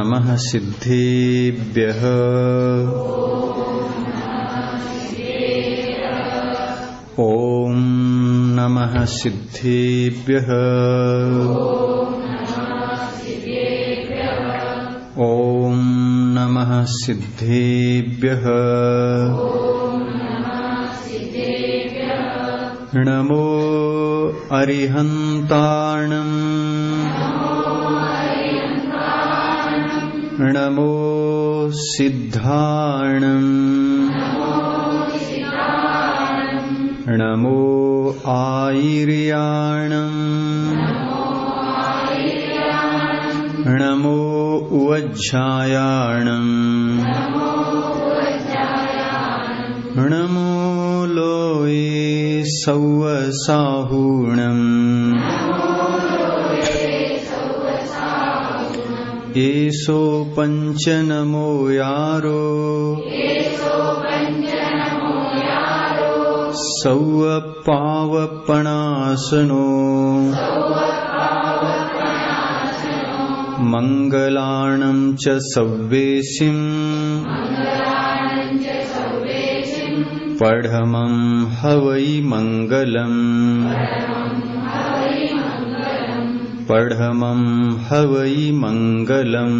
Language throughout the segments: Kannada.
नमः सिद्धेभ्यः ॐ नमः सिद्धेभ्यः ॐ नमः सिद्धेभ्यः नमो अरिहन्ताणम् नमो सिद्धाणम् नमो आयिर्याणम् नमो उवज्झायाणम् नमो लोये सौवसाहूणम् एषो पञ्चनमो यारो सौवपावपणासनो मङ्गलाणं च सव्वेशिम् पढमं हवै मङ्गलम् पढमं हवै मङ्गलम्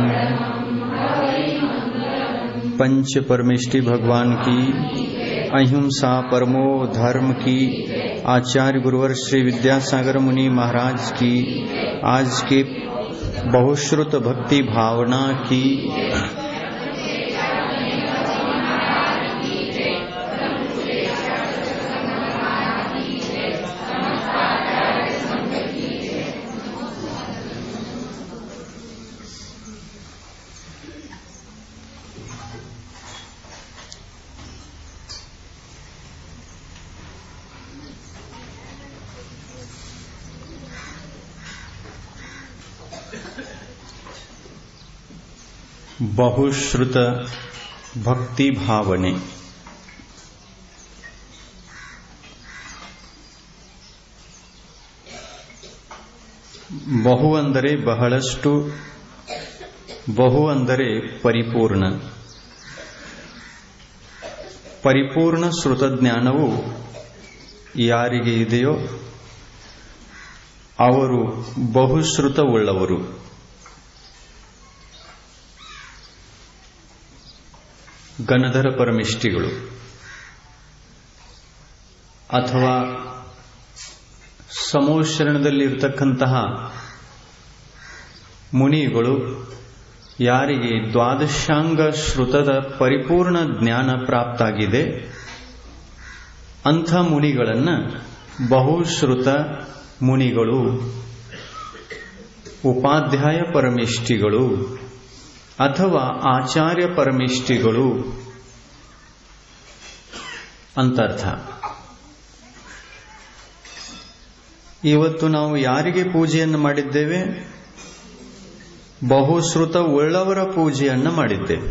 पंच परमेष्टि भगवान की अहिंसा परमो धर्म की आचार्य गुरुवर श्री विद्यासागर मुनि महाराज की आज के बहुश्रुत भक्ति भावना की ಬಹುಶ್ರುತ ಭಕ್ತಿ ಭಾವನೆ ಬಹು ಅಂದರೆ ಬಹಳಷ್ಟು ಬಹು ಅಂದರೆ ಪರಿಪೂರ್ಣ ಪರಿಪೂರ್ಣ ಶ್ರುತಜ್ಞಾನವು ಯಾರಿಗೆ ಇದೆಯೋ ಅವರು ಬಹುಶ್ರುತವುಳ್ಳವರು ಗಣಧರ ಪರಮಿಷ್ಟಿಗಳು ಅಥವಾ ಸಮೋಶರಣದಲ್ಲಿರ್ತಕ್ಕಂತಹ ಮುನಿಗಳು ಯಾರಿಗೆ ದ್ವಾದಶಾಂಗ ಶ್ರುತದ ಪರಿಪೂರ್ಣ ಜ್ಞಾನ ಪ್ರಾಪ್ತಾಗಿದೆ ಅಂಥ ಮುನಿಗಳನ್ನು ಬಹುಶ್ರುತ ಮುನಿಗಳು ಉಪಾಧ್ಯಾಯ ಪರಮಿಷ್ಟಿಗಳು ಅಥವಾ ಆಚಾರ್ಯ ಪರಮಿಷ್ಟಿಗಳು ಅಂತರ್ಥ ಇವತ್ತು ನಾವು ಯಾರಿಗೆ ಪೂಜೆಯನ್ನು ಮಾಡಿದ್ದೇವೆ ಬಹುಶ್ರುತ ಉಳ್ಳವರ ಪೂಜೆಯನ್ನು ಮಾಡಿದ್ದೇವೆ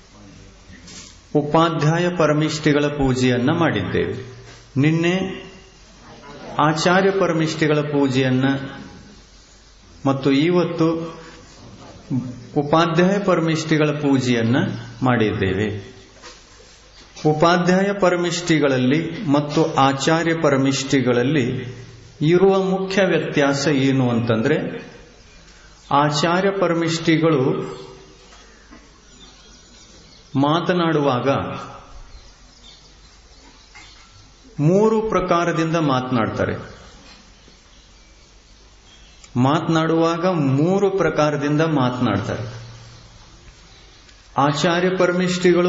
ಉಪಾಧ್ಯಾಯ ಪರಮಿಷ್ಟಿಗಳ ಪೂಜೆಯನ್ನ ಮಾಡಿದ್ದೇವೆ ನಿನ್ನೆ ಆಚಾರ್ಯ ಪರಮಿಷ್ಟಿಗಳ ಪೂಜೆಯನ್ನ ಮತ್ತು ಇವತ್ತು ಉಪಾಧ್ಯಾಯ ಪರಮಿಷ್ಟಿಗಳ ಪೂಜೆಯನ್ನ ಮಾಡಿದ್ದೇವೆ ಉಪಾಧ್ಯಾಯ ಪರಮಿಷ್ಟಿಗಳಲ್ಲಿ ಮತ್ತು ಆಚಾರ್ಯ ಪರಮಿಷ್ಟಿಗಳಲ್ಲಿ ಇರುವ ಮುಖ್ಯ ವ್ಯತ್ಯಾಸ ಏನು ಅಂತಂದ್ರೆ ಆಚಾರ್ಯ ಪರಮಿಷ್ಟಿಗಳು ಮಾತನಾಡುವಾಗ ಮೂರು ಪ್ರಕಾರದಿಂದ ಮಾತನಾಡ್ತಾರೆ ಮಾತನಾಡುವಾಗ ಮೂರು ಪ್ರಕಾರದಿಂದ ಮಾತನಾಡ್ತಾರೆ ಆಚಾರ್ಯ ಪರಮಿಷ್ಠಿಗಳು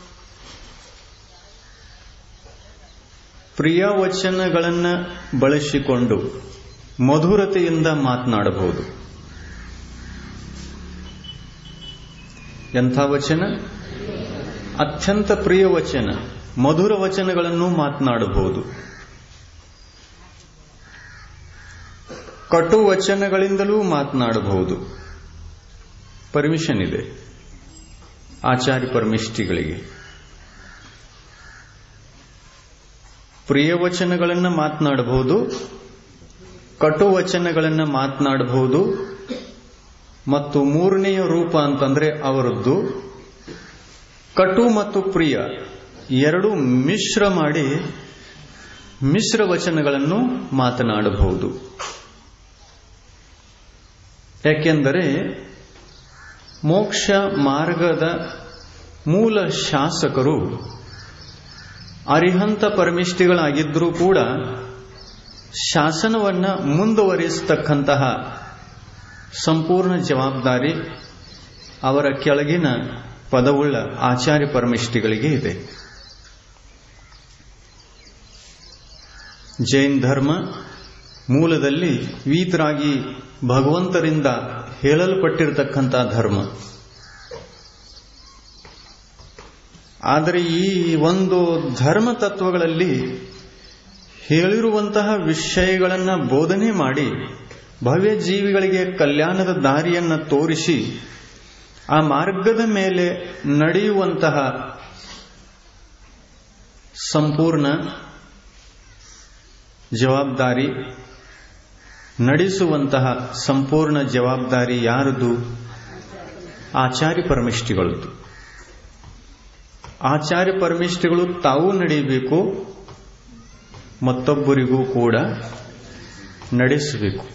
ಪ್ರಿಯ ವಚನಗಳನ್ನು ಬಳಸಿಕೊಂಡು ಮಧುರತೆಯಿಂದ ಮಾತನಾಡಬಹುದು ಎಂಥ ವಚನ ಅತ್ಯಂತ ಪ್ರಿಯ ವಚನ ಮಧುರ ವಚನಗಳನ್ನು ಮಾತನಾಡಬಹುದು ಕಟು ವಚನಗಳಿಂದಲೂ ಮಾತನಾಡಬಹುದು ಪರ್ಮಿಷನ್ ಇದೆ ಆಚಾರ್ಯ ಪರಮಿಷ್ಠಿಗಳಿಗೆ ಪ್ರಿಯ ವಚನಗಳನ್ನು ಮಾತನಾಡಬಹುದು ಕಟು ವಚನಗಳನ್ನು ಮಾತನಾಡಬಹುದು ಮತ್ತು ಮೂರನೆಯ ರೂಪ ಅಂತಂದ್ರೆ ಅವರದ್ದು ಕಟು ಮತ್ತು ಪ್ರಿಯ ಎರಡು ಮಿಶ್ರ ಮಾಡಿ ಮಿಶ್ರ ವಚನಗಳನ್ನು ಮಾತನಾಡಬಹುದು ಯಾಕೆಂದರೆ ಮೋಕ್ಷ ಮಾರ್ಗದ ಮೂಲ ಶಾಸಕರು ಅರಿಹಂತ ಪರಮಿಷ್ಠಿಗಳಾಗಿದ್ದರೂ ಕೂಡ ಶಾಸನವನ್ನ ಮುಂದುವರಿಸತಕ್ಕಂತಹ ಸಂಪೂರ್ಣ ಜವಾಬ್ದಾರಿ ಅವರ ಕೆಳಗಿನ ಪದವುಳ್ಳ ಆಚಾರ್ಯ ಪರಮಿಷ್ಠಿಗಳಿಗೆ ಇದೆ ಜೈನ್ ಧರ್ಮ ಮೂಲದಲ್ಲಿ ವೀತರಾಗಿ ಭಗವಂತರಿಂದ ಹೇಳಲ್ಪಟ್ಟಿರತಕ್ಕಂಥ ಧರ್ಮ ಆದರೆ ಈ ಒಂದು ಧರ್ಮ ತತ್ವಗಳಲ್ಲಿ ಹೇಳಿರುವಂತಹ ವಿಷಯಗಳನ್ನು ಬೋಧನೆ ಮಾಡಿ ಭವ್ಯ ಜೀವಿಗಳಿಗೆ ಕಲ್ಯಾಣದ ದಾರಿಯನ್ನು ತೋರಿಸಿ ಆ ಮಾರ್ಗದ ಮೇಲೆ ನಡೆಯುವಂತಹ ಸಂಪೂರ್ಣ ಜವಾಬ್ದಾರಿ ನಡೆಸುವಂತಹ ಸಂಪೂರ್ಣ ಜವಾಬ್ದಾರಿ ಯಾರದು ಆಚಾರ್ಯ ಪರಮಿಷ್ಠಿಗಳದ್ದು ಆಚಾರ್ಯ ಪರಮಿಷ್ಠಿಗಳು ತಾವು ನಡೆಯಬೇಕು ಮತ್ತೊಬ್ಬರಿಗೂ ಕೂಡ ನಡೆಸಬೇಕು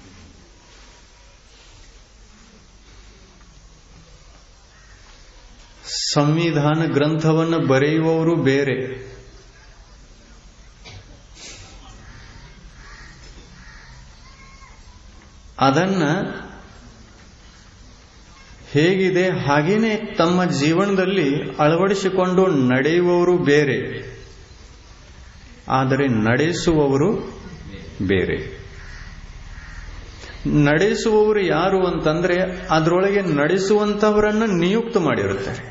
ಸಂವಿಧಾನ ಗ್ರಂಥವನ್ನು ಬರೆಯುವವರು ಬೇರೆ ಅದನ್ನ ಹೇಗಿದೆ ಹಾಗೇನೆ ತಮ್ಮ ಜೀವನದಲ್ಲಿ ಅಳವಡಿಸಿಕೊಂಡು ನಡೆಯುವವರು ಬೇರೆ ಆದರೆ ನಡೆಸುವವರು ಬೇರೆ ನಡೆಸುವವರು ಯಾರು ಅಂತಂದ್ರೆ ಅದರೊಳಗೆ ನಡೆಸುವಂತವರನ್ನ ನಿಯುಕ್ತ ಮಾಡಿರುತ್ತಾರೆ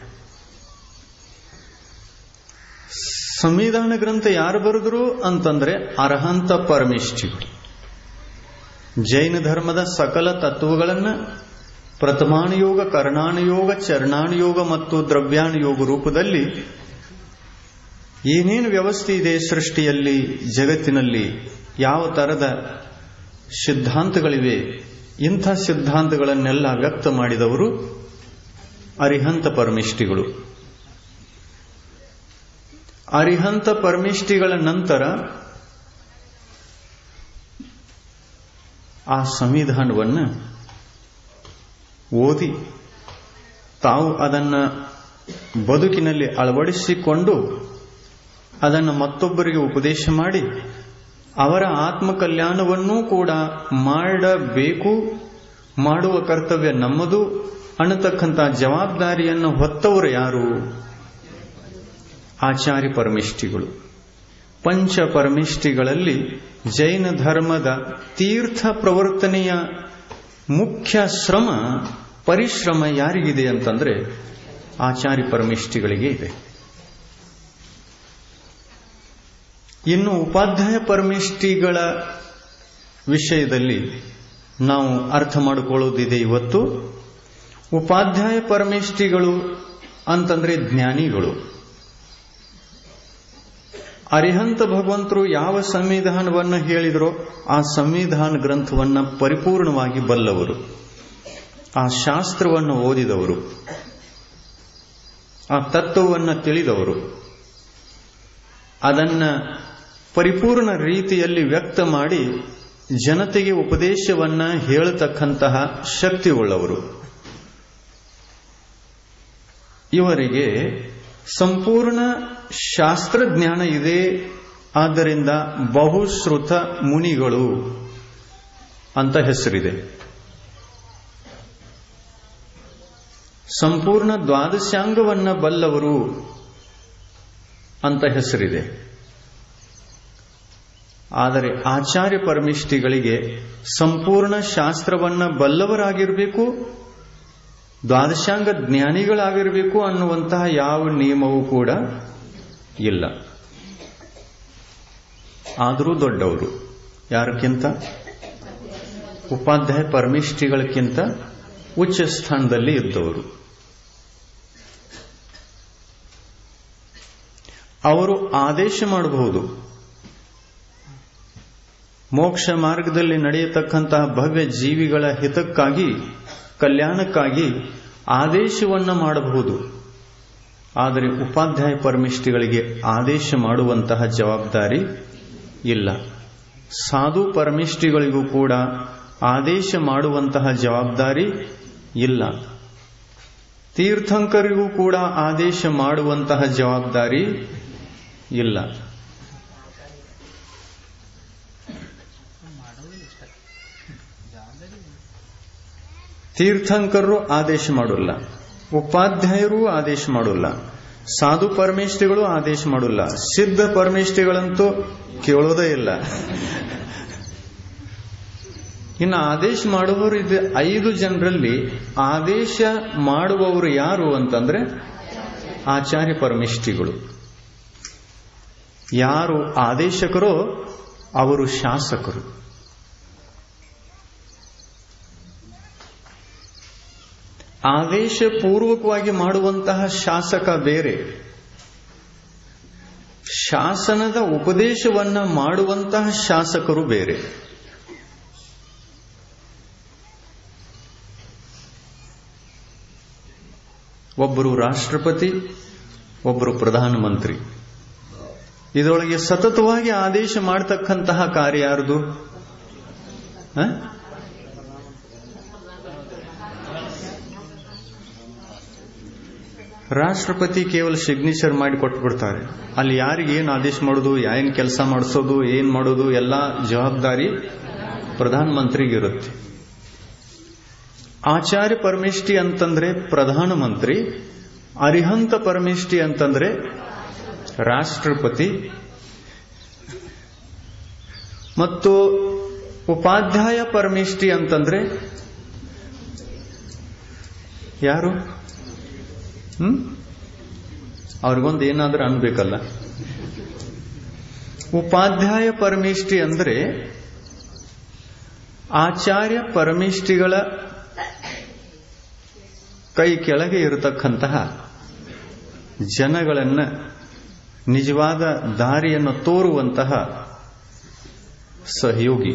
ಸಂವಿಧಾನ ಗ್ರಂಥ ಯಾರು ಬರೆದ್ರು ಅಂತಂದ್ರೆ ಅರ್ಹಂತ ಪರಮಿಷ್ಠಿಗಳು ಜೈನ ಧರ್ಮದ ಸಕಲ ತತ್ವಗಳನ್ನು ಪ್ರಥಮಾನುಯೋಗ ಕರ್ಣಾನುಯೋಗ ಚರಣಾನುಯೋಗ ಮತ್ತು ದ್ರವ್ಯಾನುಯೋಗ ರೂಪದಲ್ಲಿ ಏನೇನು ವ್ಯವಸ್ಥೆ ಇದೆ ಸೃಷ್ಟಿಯಲ್ಲಿ ಜಗತ್ತಿನಲ್ಲಿ ಯಾವ ತರದ ಸಿದ್ಧಾಂತಗಳಿವೆ ಇಂಥ ಸಿದ್ಧಾಂತಗಳನ್ನೆಲ್ಲ ವ್ಯಕ್ತ ಮಾಡಿದವರು ಅರಿಹಂತ ಪರಮಿಷ್ಠಿಗಳು ಅರಿಹಂತ ಪರಮಿಷ್ಠಿಗಳ ನಂತರ ಆ ಸಂವಿಧಾನವನ್ನು ಓದಿ ತಾವು ಅದನ್ನ ಬದುಕಿನಲ್ಲಿ ಅಳವಡಿಸಿಕೊಂಡು ಅದನ್ನು ಮತ್ತೊಬ್ಬರಿಗೆ ಉಪದೇಶ ಮಾಡಿ ಅವರ ಆತ್ಮಕಲ್ಯಾಣವನ್ನೂ ಕೂಡ ಮಾಡಬೇಕು ಮಾಡುವ ಕರ್ತವ್ಯ ನಮ್ಮದು ಅನ್ನತಕ್ಕಂಥ ಜವಾಬ್ದಾರಿಯನ್ನು ಹೊತ್ತವರು ಯಾರು ಆಚಾರ್ಯ ಪರಮಿಷ್ಠಿಗಳು ಪಂಚ ಪರಮಿಷ್ಠಿಗಳಲ್ಲಿ ಜೈನ ಧರ್ಮದ ತೀರ್ಥ ಪ್ರವರ್ತನೆಯ ಮುಖ್ಯ ಶ್ರಮ ಪರಿಶ್ರಮ ಯಾರಿಗಿದೆ ಅಂತಂದ್ರೆ ಆಚಾರ್ಯ ಪರಮಿಷ್ಠಿಗಳಿಗೆ ಇದೆ ಇನ್ನು ಉಪಾಧ್ಯಾಯ ಪರಮಿಷ್ಠಿಗಳ ವಿಷಯದಲ್ಲಿ ನಾವು ಅರ್ಥ ಮಾಡಿಕೊಳ್ಳೋದಿದೆ ಇವತ್ತು ಉಪಾಧ್ಯಾಯ ಪರಮಿಷ್ಠಿಗಳು ಅಂತಂದ್ರೆ ಜ್ಞಾನಿಗಳು ಅರಿಹಂತ ಭಗವಂತರು ಯಾವ ಸಂವಿಧಾನವನ್ನು ಹೇಳಿದರೋ ಆ ಸಂವಿಧಾನ ಗ್ರಂಥವನ್ನ ಪರಿಪೂರ್ಣವಾಗಿ ಬಲ್ಲವರು ಆ ಶಾಸ್ತ್ರವನ್ನು ಓದಿದವರು ಆ ತತ್ವವನ್ನು ತಿಳಿದವರು ಅದನ್ನ ಪರಿಪೂರ್ಣ ರೀತಿಯಲ್ಲಿ ವ್ಯಕ್ತ ಮಾಡಿ ಜನತೆಗೆ ಉಪದೇಶವನ್ನ ಹೇಳತಕ್ಕಂತಹ ಶಕ್ತಿಯುಳ್ಳವರು ಇವರಿಗೆ ಸಂಪೂರ್ಣ ಶಾಸ್ತ್ರಜ್ಞಾನ ಇದೆ ಆದ್ದರಿಂದ ಬಹುಶ್ರುತ ಮುನಿಗಳು ಅಂತ ಹೆಸರಿದೆ ಸಂಪೂರ್ಣ ದ್ವಾದಶಾಂಗವನ್ನ ಬಲ್ಲವರು ಅಂತ ಹೆಸರಿದೆ ಆದರೆ ಆಚಾರ್ಯ ಪರಮಿಷ್ಠಿಗಳಿಗೆ ಸಂಪೂರ್ಣ ಶಾಸ್ತ್ರವನ್ನ ಬಲ್ಲವರಾಗಿರಬೇಕು ದ್ವಾದಶಾಂಗ ಜ್ಞಾನಿಗಳಾಗಿರಬೇಕು ಅನ್ನುವಂತಹ ಯಾವ ನಿಯಮವೂ ಕೂಡ ಇಲ್ಲ ಆದರೂ ದೊಡ್ಡವರು ಯಾರಕ್ಕಿಂತ ಉಪಾಧ್ಯಾಯ ಪರಮಿಷ್ಠಿಗಳಕ್ಕಿಂತ ಉಚ್ಚ ಸ್ಥಾನದಲ್ಲಿ ಇದ್ದವರು ಅವರು ಆದೇಶ ಮಾಡಬಹುದು ಮೋಕ್ಷ ಮಾರ್ಗದಲ್ಲಿ ನಡೆಯತಕ್ಕಂತಹ ಭವ್ಯ ಜೀವಿಗಳ ಹಿತಕ್ಕಾಗಿ ಕಲ್ಯಾಣಕ್ಕಾಗಿ ಆದೇಶವನ್ನ ಮಾಡಬಹುದು ಆದರೆ ಉಪಾಧ್ಯಾಯ ಪರಮಿಷ್ಠಿಗಳಿಗೆ ಆದೇಶ ಮಾಡುವಂತಹ ಜವಾಬ್ದಾರಿ ಇಲ್ಲ ಸಾಧು ಪರಮಿಷ್ಠಿಗಳಿಗೂ ಕೂಡ ಆದೇಶ ಮಾಡುವಂತಹ ಜವಾಬ್ದಾರಿ ಇಲ್ಲ ತೀರ್ಥಂಕರಿಗೂ ಕೂಡ ಆದೇಶ ಮಾಡುವಂತಹ ಜವಾಬ್ದಾರಿ ಇಲ್ಲ ತೀರ್ಥಂಕರರು ಆದೇಶ ಮಾಡೋಲ್ಲ ಉಪಾಧ್ಯಾಯರು ಆದೇಶ ಮಾಡೋಲ್ಲ ಸಾಧು ಪರಮೇಷ್ಠಿಗಳು ಆದೇಶ ಮಾಡೋಲ್ಲ ಸಿದ್ಧ ಪರಮೇಷ್ಠಿಗಳಂತೂ ಕೇಳೋದೇ ಇಲ್ಲ ಇನ್ನು ಆದೇಶ ಮಾಡುವವರು ಇದು ಐದು ಜನರಲ್ಲಿ ಆದೇಶ ಮಾಡುವವರು ಯಾರು ಅಂತಂದ್ರೆ ಆಚಾರ್ಯ ಪರಮಿಷ್ಠಿಗಳು ಯಾರು ಆದೇಶಕರೋ ಅವರು ಶಾಸಕರು ಆದೇಶ ಪೂರ್ವಕವಾಗಿ ಮಾಡುವಂತಹ ಶಾಸಕ ಬೇರೆ ಶಾಸನದ ಉಪದೇಶವನ್ನ ಮಾಡುವಂತಹ ಶಾಸಕರು ಬೇರೆ ಒಬ್ಬರು ರಾಷ್ಟ್ರಪತಿ ಒಬ್ಬರು ಪ್ರಧಾನಮಂತ್ರಿ ಇದರೊಳಗೆ ಸತತವಾಗಿ ಆದೇಶ ಮಾಡತಕ್ಕಂತಹ ಕಾರ್ಯ ಯಾರ್ದು ಆ? ರಾಷ್ಟ್ರಪತಿ ಕೇವಲ ಸಿಗ್ನೇಚರ್ ಮಾಡಿ ಕೊಟ್ಬಿಡ್ತಾರೆ ಅಲ್ಲಿ ಯಾರಿಗೆ ಏನು ಆದೇಶ ಮಾಡೋದು ಏನ್ ಕೆಲಸ ಮಾಡಿಸೋದು ಏನ್ ಮಾಡೋದು ಎಲ್ಲ ಜವಾಬ್ದಾರಿ ಪ್ರಧಾನಮಂತ್ರಿಗಿರುತ್ತೆ ಆಚಾರ್ಯ ಪರಮೇಷ್ಠಿ ಅಂತಂದ್ರೆ ಪ್ರಧಾನಮಂತ್ರಿ ಅರಿಹಂತ ಪರಮೇಷ್ಠಿ ಅಂತಂದ್ರೆ ರಾಷ್ಟ್ರಪತಿ ಮತ್ತು ಉಪಾಧ್ಯಾಯ ಪರಮೇಷ್ಠಿ ಅಂತಂದ್ರೆ ಯಾರು ಹ್ಮ್ ಅವ್ರಿಗೊಂದು ಏನಾದ್ರೂ ಅನ್ಬೇಕಲ್ಲ ಉಪಾಧ್ಯಾಯ ಪರಮೇಷ್ಠಿ ಅಂದ್ರೆ ಆಚಾರ್ಯ ಪರಮೇಷ್ಠಿಗಳ ಕೈ ಕೆಳಗೆ ಇರತಕ್ಕಂತಹ ಜನಗಳನ್ನ ನಿಜವಾದ ದಾರಿಯನ್ನು ತೋರುವಂತಹ ಸಹಯೋಗಿ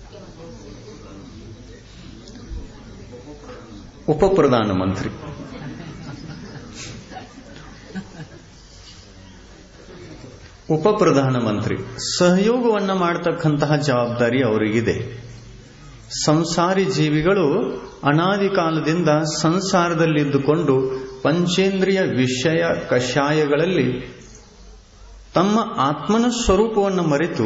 ಉಪ ಪ್ರಧಾನಮಂತ್ರಿ ಉಪ ಪ್ರಧಾನಮಂತ್ರಿ ಸಹಯೋಗವನ್ನ ಮಾಡತಕ್ಕಂತಹ ಜವಾಬ್ದಾರಿ ಅವರಿಗಿದೆ ಸಂಸಾರಿ ಜೀವಿಗಳು ಅನಾದಿ ಕಾಲದಿಂದ ಸಂಸಾರದಲ್ಲಿದ್ದುಕೊಂಡು ಪಂಚೇಂದ್ರಿಯ ವಿಷಯ ಕಷಾಯಗಳಲ್ಲಿ ತಮ್ಮ ಆತ್ಮನ ಸ್ವರೂಪವನ್ನು ಮರೆತು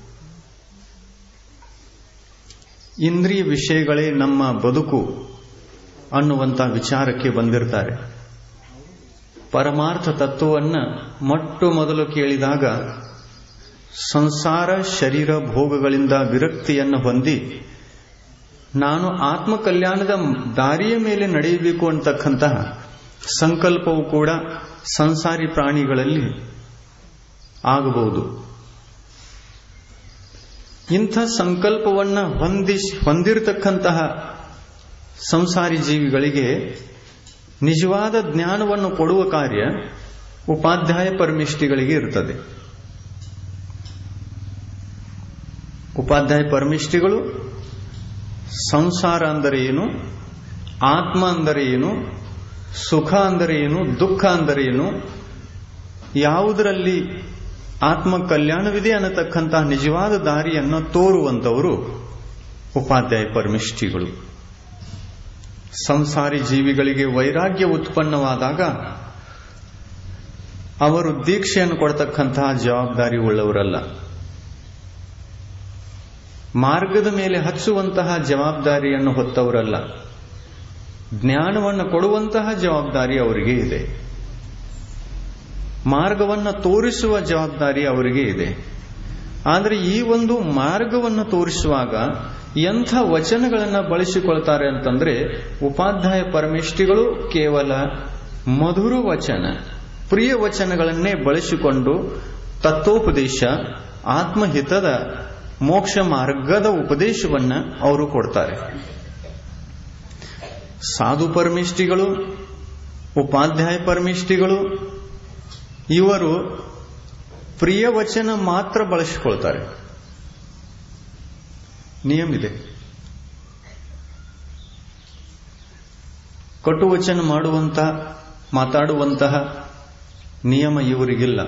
ಇಂದ್ರಿಯ ವಿಷಯಗಳೇ ನಮ್ಮ ಬದುಕು ಅನ್ನುವಂಥ ವಿಚಾರಕ್ಕೆ ಬಂದಿರ್ತಾರೆ ಪರಮಾರ್ಥ ತತ್ವವನ್ನ ಮೊಟ್ಟ ಮೊದಲು ಕೇಳಿದಾಗ ಸಂಸಾರ ಶರೀರ ಭೋಗಗಳಿಂದ ವಿರಕ್ತಿಯನ್ನು ಹೊಂದಿ ನಾನು ಆತ್ಮ ಕಲ್ಯಾಣದ ದಾರಿಯ ಮೇಲೆ ನಡೆಯಬೇಕು ಅಂತಕ್ಕಂತಹ ಸಂಕಲ್ಪವು ಕೂಡ ಸಂಸಾರಿ ಪ್ರಾಣಿಗಳಲ್ಲಿ ಆಗಬಹುದು ಇಂಥ ಸಂಕಲ್ಪವನ್ನ ಹೊಂದಿ ಹೊಂದಿರತಕ್ಕಂತಹ ಸಂಸಾರಿ ಜೀವಿಗಳಿಗೆ ನಿಜವಾದ ಜ್ಞಾನವನ್ನು ಕೊಡುವ ಕಾರ್ಯ ಉಪಾಧ್ಯಾಯ ಪರಮಿಷ್ಠಿಗಳಿಗೆ ಇರ್ತದೆ ಉಪಾಧ್ಯಾಯ ಪರಮಿಷ್ಠಿಗಳು ಸಂಸಾರ ಅಂದರೆ ಏನು ಆತ್ಮ ಅಂದರೆ ಏನು ಸುಖ ಅಂದರೆ ಏನು ದುಃಖ ಅಂದರೆ ಏನು ಯಾವುದರಲ್ಲಿ ಆತ್ಮ ಕಲ್ಯಾಣವಿದೆ ಅನ್ನತಕ್ಕಂತಹ ನಿಜವಾದ ದಾರಿಯನ್ನು ತೋರುವಂತವರು ಉಪಾಧ್ಯಾಯ ಪರಮಿಷ್ಠಿಗಳು ಸಂಸಾರಿ ಜೀವಿಗಳಿಗೆ ವೈರಾಗ್ಯ ಉತ್ಪನ್ನವಾದಾಗ ಅವರು ದೀಕ್ಷೆಯನ್ನು ಕೊಡತಕ್ಕಂತಹ ಜವಾಬ್ದಾರಿ ಉಳ್ಳವರಲ್ಲ ಮಾರ್ಗದ ಮೇಲೆ ಹಚ್ಚುವಂತಹ ಜವಾಬ್ದಾರಿಯನ್ನು ಹೊತ್ತವರಲ್ಲ ಜ್ಞಾನವನ್ನು ಕೊಡುವಂತಹ ಜವಾಬ್ದಾರಿ ಅವರಿಗೆ ಇದೆ ಮಾರ್ಗವನ್ನು ತೋರಿಸುವ ಜವಾಬ್ದಾರಿ ಅವರಿಗೆ ಇದೆ ಆದರೆ ಈ ಒಂದು ಮಾರ್ಗವನ್ನು ತೋರಿಸುವಾಗ ಎಂಥ ವಚನಗಳನ್ನು ಬಳಸಿಕೊಳ್ತಾರೆ ಅಂತಂದ್ರೆ ಉಪಾಧ್ಯಾಯ ಪರಮೇಷ್ಠಿಗಳು ಕೇವಲ ಮಧುರ ವಚನ ಪ್ರಿಯ ವಚನಗಳನ್ನೇ ಬಳಸಿಕೊಂಡು ತತ್ವೋಪದೇಶ ಆತ್ಮಹಿತದ ಮೋಕ್ಷ ಮಾರ್ಗದ ಉಪದೇಶವನ್ನ ಅವರು ಕೊಡ್ತಾರೆ ಸಾಧು ಪರಮಿಷ್ಠಿಗಳು ಉಪಾಧ್ಯಾಯ ಪರಮಿಷ್ಠಿಗಳು ಇವರು ಪ್ರಿಯ ವಚನ ಮಾತ್ರ ಬಳಸಿಕೊಳ್ತಾರೆ ನಿಯಮ ಇದೆ ಕಟುವಚನ ಮಾಡುವಂತಹ ಮಾತಾಡುವಂತಹ ನಿಯಮ ಇವರಿಗಿಲ್ಲ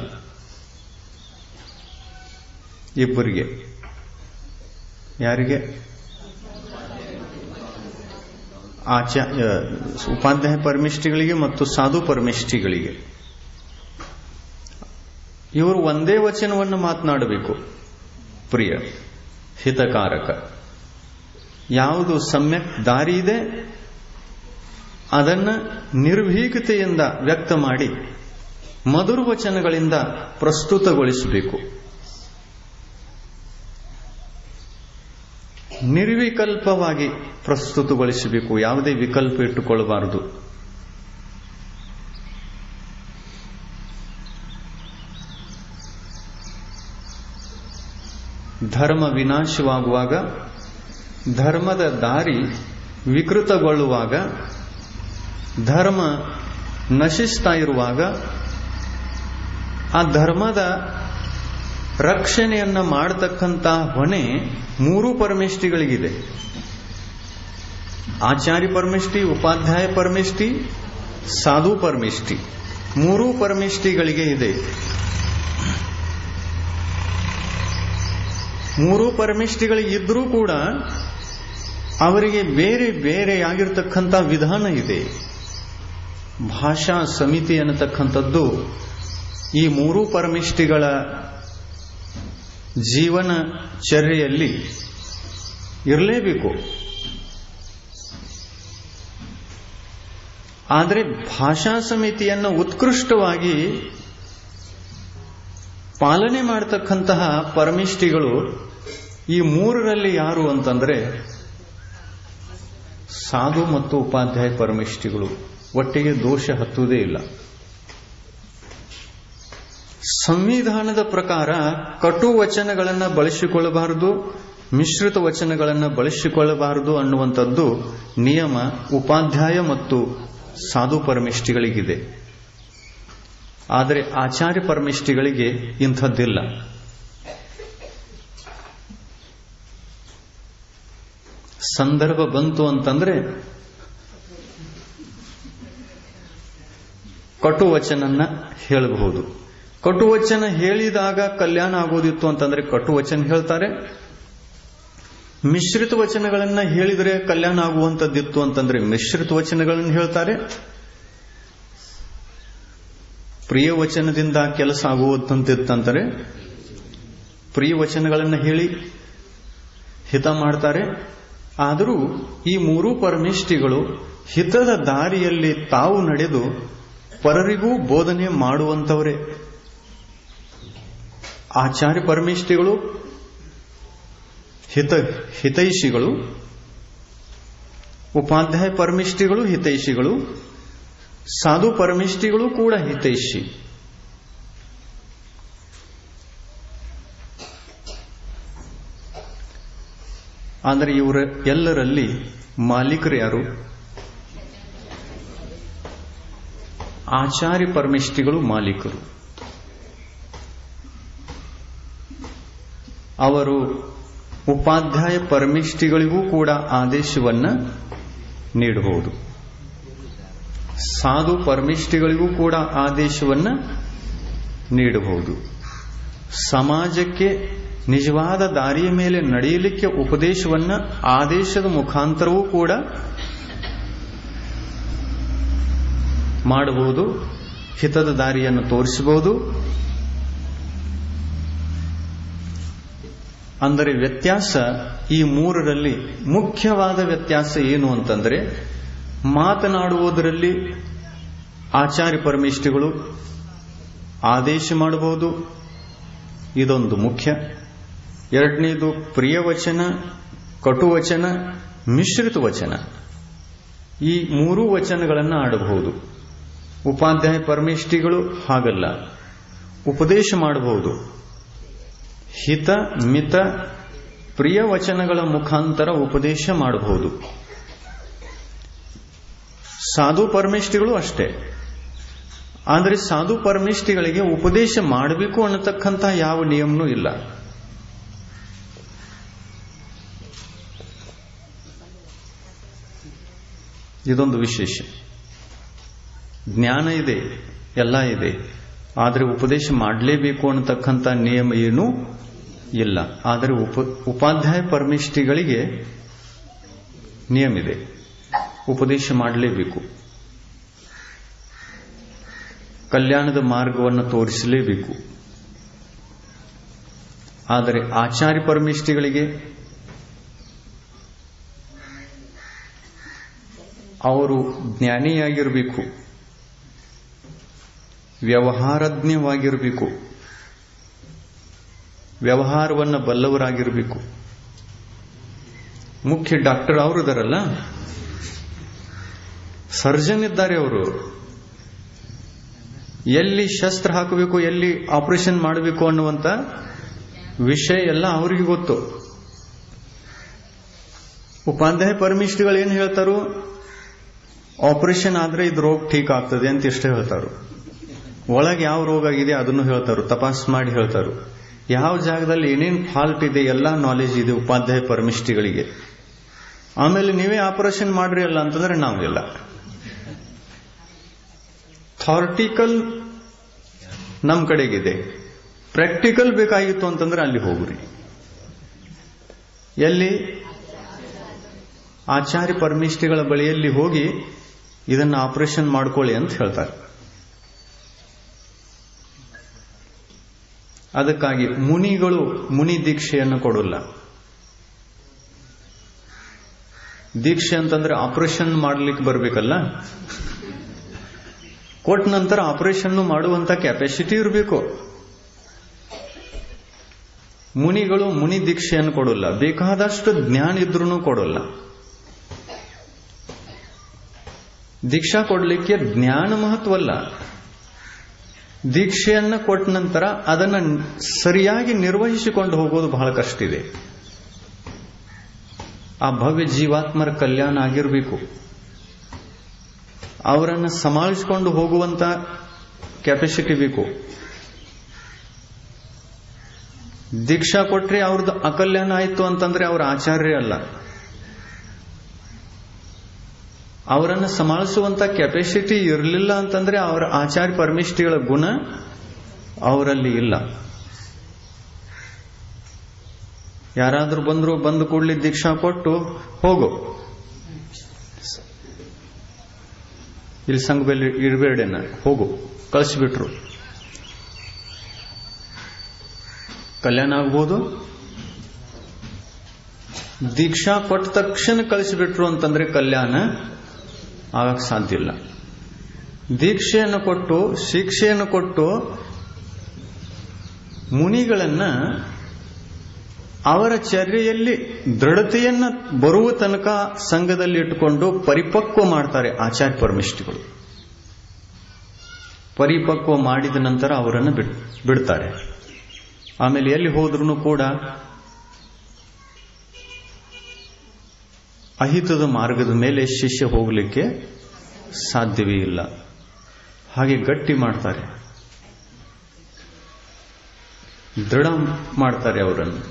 ಇಬ್ಬರಿಗೆ ಯಾರಿಗೆ ಆಚಾ ಉಪಾಧ್ಯಾಯ ಪರಮಿಷ್ಠಿಗಳಿಗೆ ಮತ್ತು ಸಾಧು ಪರಮಿಷ್ಠಿಗಳಿಗೆ ಇವರು ಒಂದೇ ವಚನವನ್ನು ಮಾತನಾಡಬೇಕು ಪ್ರಿಯ ಹಿತಕಾರಕ ಯಾವುದು ಸಮ್ಯಕ್ ದಾರಿ ಇದೆ ಅದನ್ನ ನಿರ್ಭೀಕತೆಯಿಂದ ವ್ಯಕ್ತ ಮಾಡಿ ಮಧುರ ವಚನಗಳಿಂದ ಪ್ರಸ್ತುತಗೊಳಿಸಬೇಕು ನಿರ್ವಿಕಲ್ಪವಾಗಿ ಪ್ರಸ್ತುತಗೊಳಿಸಬೇಕು ಯಾವುದೇ ವಿಕಲ್ಪ ಇಟ್ಟುಕೊಳ್ಳಬಾರದು ಧರ್ಮ ವಿನಾಶವಾಗುವಾಗ ಧರ್ಮದ ದಾರಿ ವಿಕೃತಗೊಳ್ಳುವಾಗ ಧರ್ಮ ನಶಿಸ್ತಾ ಇರುವಾಗ ಆ ಧರ್ಮದ ರಕ್ಷಣೆಯನ್ನ ಮಾಡತಕ್ಕಂತ ಹೊಣೆ ಮೂರು ಪರಮೇಷ್ಠಿಗಳಿಗಿದೆ ಆಚಾರ್ಯ ಪರಮೇಷ್ಠಿ ಉಪಾಧ್ಯಾಯ ಪರಮೇಷ್ಠಿ ಸಾಧು ಪರಮೇಷ್ಠಿ ಮೂರೂ ಪರಮೇಷ್ಠಿಗಳಿಗೆ ಇದೆ ಮೂರು ಪರಮೇಷ್ಠಿಗಳಿಗಿದ್ರೂ ಕೂಡ ಅವರಿಗೆ ಬೇರೆ ಬೇರೆ ಆಗಿರತಕ್ಕಂಥ ವಿಧಾನ ಇದೆ ಭಾಷಾ ಸಮಿತಿ ಅನ್ನತಕ್ಕಂಥದ್ದು ಈ ಮೂರೂ ಪರಮಿಷ್ಠಿಗಳ ಜೀವನ ಚರ್ಯೆಯಲ್ಲಿ ಇರಲೇಬೇಕು ಆದರೆ ಭಾಷಾ ಸಮಿತಿಯನ್ನು ಉತ್ಕೃಷ್ಟವಾಗಿ ಪಾಲನೆ ಮಾಡತಕ್ಕಂತಹ ಪರಮಿಷ್ಠಿಗಳು ಈ ಮೂರರಲ್ಲಿ ಯಾರು ಅಂತಂದ್ರೆ ಸಾಧು ಮತ್ತು ಉಪಾಧ್ಯಾಯ ಪರಮಿಷ್ಠಿಗಳು ಒಟ್ಟಿಗೆ ದೋಷ ಹತ್ತುವುದೇ ಇಲ್ಲ ಸಂವಿಧಾನದ ಪ್ರಕಾರ ಕಟು ವಚನಗಳನ್ನು ಬಳಸಿಕೊಳ್ಳಬಾರದು ಮಿಶ್ರಿತ ವಚನಗಳನ್ನು ಬಳಸಿಕೊಳ್ಳಬಾರದು ಅನ್ನುವಂಥದ್ದು ನಿಯಮ ಉಪಾಧ್ಯಾಯ ಮತ್ತು ಸಾಧು ಪರಮಿಷ್ಠಿಗಳಿಗಿದೆ ಆದರೆ ಆಚಾರ್ಯ ಪರಮಿಷ್ಠಿಗಳಿಗೆ ಇಂಥದ್ದಿಲ್ಲ ಸಂದರ್ಭ ಬಂತು ಅಂತಂದ್ರೆ ಕಟುವಚನನ್ನ ಹೇಳಬಹುದು ಕಟುವಚನ ಹೇಳಿದಾಗ ಕಲ್ಯಾಣ ಆಗೋದಿತ್ತು ಅಂತಂದ್ರೆ ಕಟುವಚನ ಹೇಳ್ತಾರೆ ಮಿಶ್ರಿತ ವಚನಗಳನ್ನ ಹೇಳಿದರೆ ಕಲ್ಯಾಣ ಆಗುವಂತದ್ದಿತ್ತು ಅಂತಂದ್ರೆ ಮಿಶ್ರಿತ ವಚನಗಳನ್ನು ಹೇಳ್ತಾರೆ ಪ್ರಿಯ ವಚನದಿಂದ ಕೆಲಸ ಆಗುವಂತಿತ್ತಂತಾರೆ ಪ್ರಿಯ ವಚನಗಳನ್ನು ಹೇಳಿ ಹಿತ ಮಾಡ್ತಾರೆ ಆದರೂ ಈ ಮೂರೂ ಪರಮೇಷ್ಠಿಗಳು ಹಿತದ ದಾರಿಯಲ್ಲಿ ತಾವು ನಡೆದು ಪರರಿಗೂ ಬೋಧನೆ ಮಾಡುವಂತವರೇ ಆಚಾರ್ಯ ಪರಮೇಷ್ಠಿಗಳು ಹಿತ ಹಿತೈಷಿಗಳು ಉಪಾಧ್ಯಾಯ ಪರಮಿಷ್ಠಿಗಳು ಹಿತೈಷಿಗಳು ಸಾಧು ಪರಮಿಷ್ಠಿಗಳು ಕೂಡ ಹಿತೈಷಿ ಆದರೆ ಇವರ ಎಲ್ಲರಲ್ಲಿ ಮಾಲೀಕರು ಯಾರು ಆಚಾರ್ಯ ಪರಮಿಷ್ಠಿಗಳು ಮಾಲೀಕರು ಅವರು ಉಪಾಧ್ಯಾಯ ಪರಮಿಷ್ಠಿಗಳಿಗೂ ಕೂಡ ಆದೇಶವನ್ನ ನೀಡಬಹುದು ಸಾಧು ಪರಮಿಷ್ಠಿಗಳಿಗೂ ಕೂಡ ಆದೇಶವನ್ನ ನೀಡಬಹುದು ಸಮಾಜಕ್ಕೆ ನಿಜವಾದ ದಾರಿಯ ಮೇಲೆ ನಡೆಯಲಿಕ್ಕೆ ಉಪದೇಶವನ್ನ ಆದೇಶದ ಮುಖಾಂತರವೂ ಕೂಡ ಮಾಡಬಹುದು ಹಿತದ ದಾರಿಯನ್ನು ತೋರಿಸಬಹುದು ಅಂದರೆ ವ್ಯತ್ಯಾಸ ಈ ಮೂರರಲ್ಲಿ ಮುಖ್ಯವಾದ ವ್ಯತ್ಯಾಸ ಏನು ಅಂತಂದ್ರೆ ಮಾತನಾಡುವುದರಲ್ಲಿ ಆಚಾರ್ಯ ಪರಮೇಷ್ಠಿಗಳು ಆದೇಶ ಮಾಡಬಹುದು ಇದೊಂದು ಮುಖ್ಯ ಎರಡನೇದು ಪ್ರಿಯವಚನ ಕಟುವಚನ ಮಿಶ್ರಿತ ವಚನ ಈ ಮೂರೂ ವಚನಗಳನ್ನು ಆಡಬಹುದು ಉಪಾಧ್ಯಾಯ ಪರಮೇಷ್ಠಿಗಳು ಹಾಗಲ್ಲ ಉಪದೇಶ ಮಾಡಬಹುದು ಹಿತ ಮಿತ ಪ್ರಿಯ ವಚನಗಳ ಮುಖಾಂತರ ಉಪದೇಶ ಮಾಡಬಹುದು ಸಾಧು ಪರಮೇಷ್ಠಿಗಳು ಅಷ್ಟೇ ಆದರೆ ಸಾಧು ಪರಮೇಷ್ಠಿಗಳಿಗೆ ಉಪದೇಶ ಮಾಡಬೇಕು ಅನ್ನತಕ್ಕಂಥ ಯಾವ ನಿಯಮನೂ ಇಲ್ಲ ಇದೊಂದು ವಿಶೇಷ ಜ್ಞಾನ ಇದೆ ಎಲ್ಲ ಇದೆ ಆದರೆ ಉಪದೇಶ ಮಾಡಲೇಬೇಕು ಅನ್ನತಕ್ಕಂಥ ನಿಯಮ ಏನೂ ಇಲ್ಲ ಆದರೆ ಉಪ ಉಪಾಧ್ಯಾಯ ಪರಮಿಷ್ಠಿಗಳಿಗೆ ನಿಯಮ ಇದೆ ಉಪದೇಶ ಮಾಡಲೇಬೇಕು ಕಲ್ಯಾಣದ ಮಾರ್ಗವನ್ನು ತೋರಿಸಲೇಬೇಕು ಆದರೆ ಆಚಾರ್ಯ ಪರಮಿಷ್ಠಿಗಳಿಗೆ ಅವರು ಜ್ಞಾನಿಯಾಗಿರಬೇಕು ವ್ಯವಹಾರಜ್ಞವಾಗಿರಬೇಕು ವ್ಯವಹಾರವನ್ನು ಬಲ್ಲವರಾಗಿರಬೇಕು ಮುಖ್ಯ ಡಾಕ್ಟರ್ ಅವರು ಇದಾರಲ್ಲ ಸರ್ಜನ್ ಇದ್ದಾರೆ ಅವರು ಎಲ್ಲಿ ಶಸ್ತ್ರ ಹಾಕಬೇಕು ಎಲ್ಲಿ ಆಪರೇಷನ್ ಮಾಡಬೇಕು ಅನ್ನುವಂತ ವಿಷಯ ಎಲ್ಲ ಅವರಿಗೆ ಗೊತ್ತು ಉಪಾಧ್ಯಾಯ ಪರಮಿಷ್ಠಗಳು ಏನು ಹೇಳ್ತಾರೋ ಆಪರೇಷನ್ ಆದ್ರೆ ಇದು ರೋಗ ಠೀಕ್ ಆಗ್ತದೆ ಅಂತ ಇಷ್ಟೇ ಹೇಳ್ತಾರು ಒಳಗೆ ಯಾವ ರೋಗ ಆಗಿದೆ ಅದನ್ನು ಹೇಳ್ತಾರು ತಪಾಸ್ ಮಾಡಿ ಹೇಳ್ತಾರು ಯಾವ ಜಾಗದಲ್ಲಿ ಏನೇನು ಫಾಲ್ಟ್ ಇದೆ ಎಲ್ಲ ನಾಲೆಜ್ ಇದೆ ಉಪಾಧ್ಯಾಯ ಪರಮಿಷ್ಠಿಗಳಿಗೆ ಆಮೇಲೆ ನೀವೇ ಆಪರೇಷನ್ ಮಾಡ್ರಿ ಅಲ್ಲ ಅಂತಂದ್ರೆ ನಾವಿಲ್ಲ ಥಾರ್ಟಿಕಲ್ ನಮ್ ಕಡೆಗಿದೆ ಪ್ರಾಕ್ಟಿಕಲ್ ಬೇಕಾಗಿತ್ತು ಅಂತಂದ್ರೆ ಅಲ್ಲಿ ಹೋಗ್ರಿ ಎಲ್ಲಿ ಆಚಾರ್ಯ ಪರಮಿಷ್ಠಿಗಳ ಬಳಿಯಲ್ಲಿ ಹೋಗಿ ಇದನ್ನು ಆಪರೇಷನ್ ಮಾಡ್ಕೊಳ್ಳಿ ಅಂತ ಹೇಳ್ತಾರೆ ಅದಕ್ಕಾಗಿ ಮುನಿಗಳು ಮುನಿ ದೀಕ್ಷೆಯನ್ನು ಕೊಡಲ್ಲ ದೀಕ್ಷೆ ಅಂತಂದ್ರೆ ಆಪರೇಷನ್ ಮಾಡ್ಲಿಕ್ಕೆ ಬರಬೇಕಲ್ಲ ಕೊಟ್ಟ ನಂತರ ಆಪರೇಷನ್ ಮಾಡುವಂತ ಕೆಪಾಸಿಟಿ ಇರಬೇಕು ಮುನಿಗಳು ಮುನಿ ದೀಕ್ಷೆಯನ್ನು ಕೊಡಲ್ಲ ಬೇಕಾದಷ್ಟು ಜ್ಞಾನ ಇದ್ರೂ ಕೊಡಲ್ಲ ದೀಕ್ಷಾ ಕೊಡಲಿಕ್ಕೆ ಜ್ಞಾನ ಮಹತ್ವಲ್ಲ ದೀಕ್ಷೆಯನ್ನು ಕೊಟ್ಟ ನಂತರ ಅದನ್ನು ಸರಿಯಾಗಿ ನಿರ್ವಹಿಸಿಕೊಂಡು ಹೋಗೋದು ಬಹಳ ಕಷ್ಟ ಇದೆ ಆ ಭವ್ಯ ಜೀವಾತ್ಮರ ಕಲ್ಯಾಣ ಆಗಿರಬೇಕು ಅವರನ್ನು ಸಮಾಳಿಸಿಕೊಂಡು ಹೋಗುವಂತ ಕೆಪಾಸಿಟಿ ಬೇಕು ದೀಕ್ಷಾ ಕೊಟ್ರೆ ಅವ್ರದ್ದು ಅಕಲ್ಯಾಣ ಆಯಿತು ಅಂತಂದ್ರೆ ಅವ್ರ ಆಚಾರ್ಯ ಅಲ್ಲ ಅವರನ್ನು ಸಮಾಳಿಸುವಂತ ಕೆಪಾಸಿಟಿ ಇರಲಿಲ್ಲ ಅಂತಂದ್ರೆ ಅವರ ಆಚಾರ್ಯ ಪರಮಿಷ್ಠಿಗಳ ಗುಣ ಅವರಲ್ಲಿ ಇಲ್ಲ ಯಾರಾದ್ರೂ ಬಂದ್ರು ಬಂದು ಕೂಡಲಿ ದೀಕ್ಷಾ ಕೊಟ್ಟು ಹೋಗು ಇಲ್ಲಿ ಸಂಘದಲ್ಲಿ ಇರಬೇಡೇನ ಹೋಗು ಕಳಿಸ್ಬಿಟ್ರು ಕಲ್ಯಾಣ ಆಗ್ಬೋದು ದೀಕ್ಷಾ ಕೊಟ್ಟ ತಕ್ಷಣ ಕಳಿಸಿಬಿಟ್ರು ಅಂತಂದ್ರೆ ಕಲ್ಯಾಣ ಆಗಕ್ ಸಾಧ್ಯ ಇಲ್ಲ ದೀಕ್ಷೆಯನ್ನು ಕೊಟ್ಟು ಶಿಕ್ಷೆಯನ್ನು ಕೊಟ್ಟು ಮುನಿಗಳನ್ನ ಅವರ ಚರ್ಯೆಯಲ್ಲಿ ದೃಢತೆಯನ್ನ ಬರುವ ತನಕ ಸಂಘದಲ್ಲಿ ಇಟ್ಟುಕೊಂಡು ಪರಿಪಕ್ವ ಮಾಡ್ತಾರೆ ಆಚಾರ್ಯ ಪರಮಿಷ್ಠಿಗಳು ಪರಿಪಕ್ವ ಮಾಡಿದ ನಂತರ ಅವರನ್ನು ಬಿಡ್ತಾರೆ ಆಮೇಲೆ ಎಲ್ಲಿ ಹೋದ್ರೂ ಕೂಡ ಅಹಿತದ ಮಾರ್ಗದ ಮೇಲೆ ಶಿಷ್ಯ ಹೋಗಲಿಕ್ಕೆ ಸಾಧ್ಯವೇ ಇಲ್ಲ ಹಾಗೆ ಗಟ್ಟಿ ಮಾಡ್ತಾರೆ ದೃಢ ಮಾಡ್ತಾರೆ ಅವರನ್ನು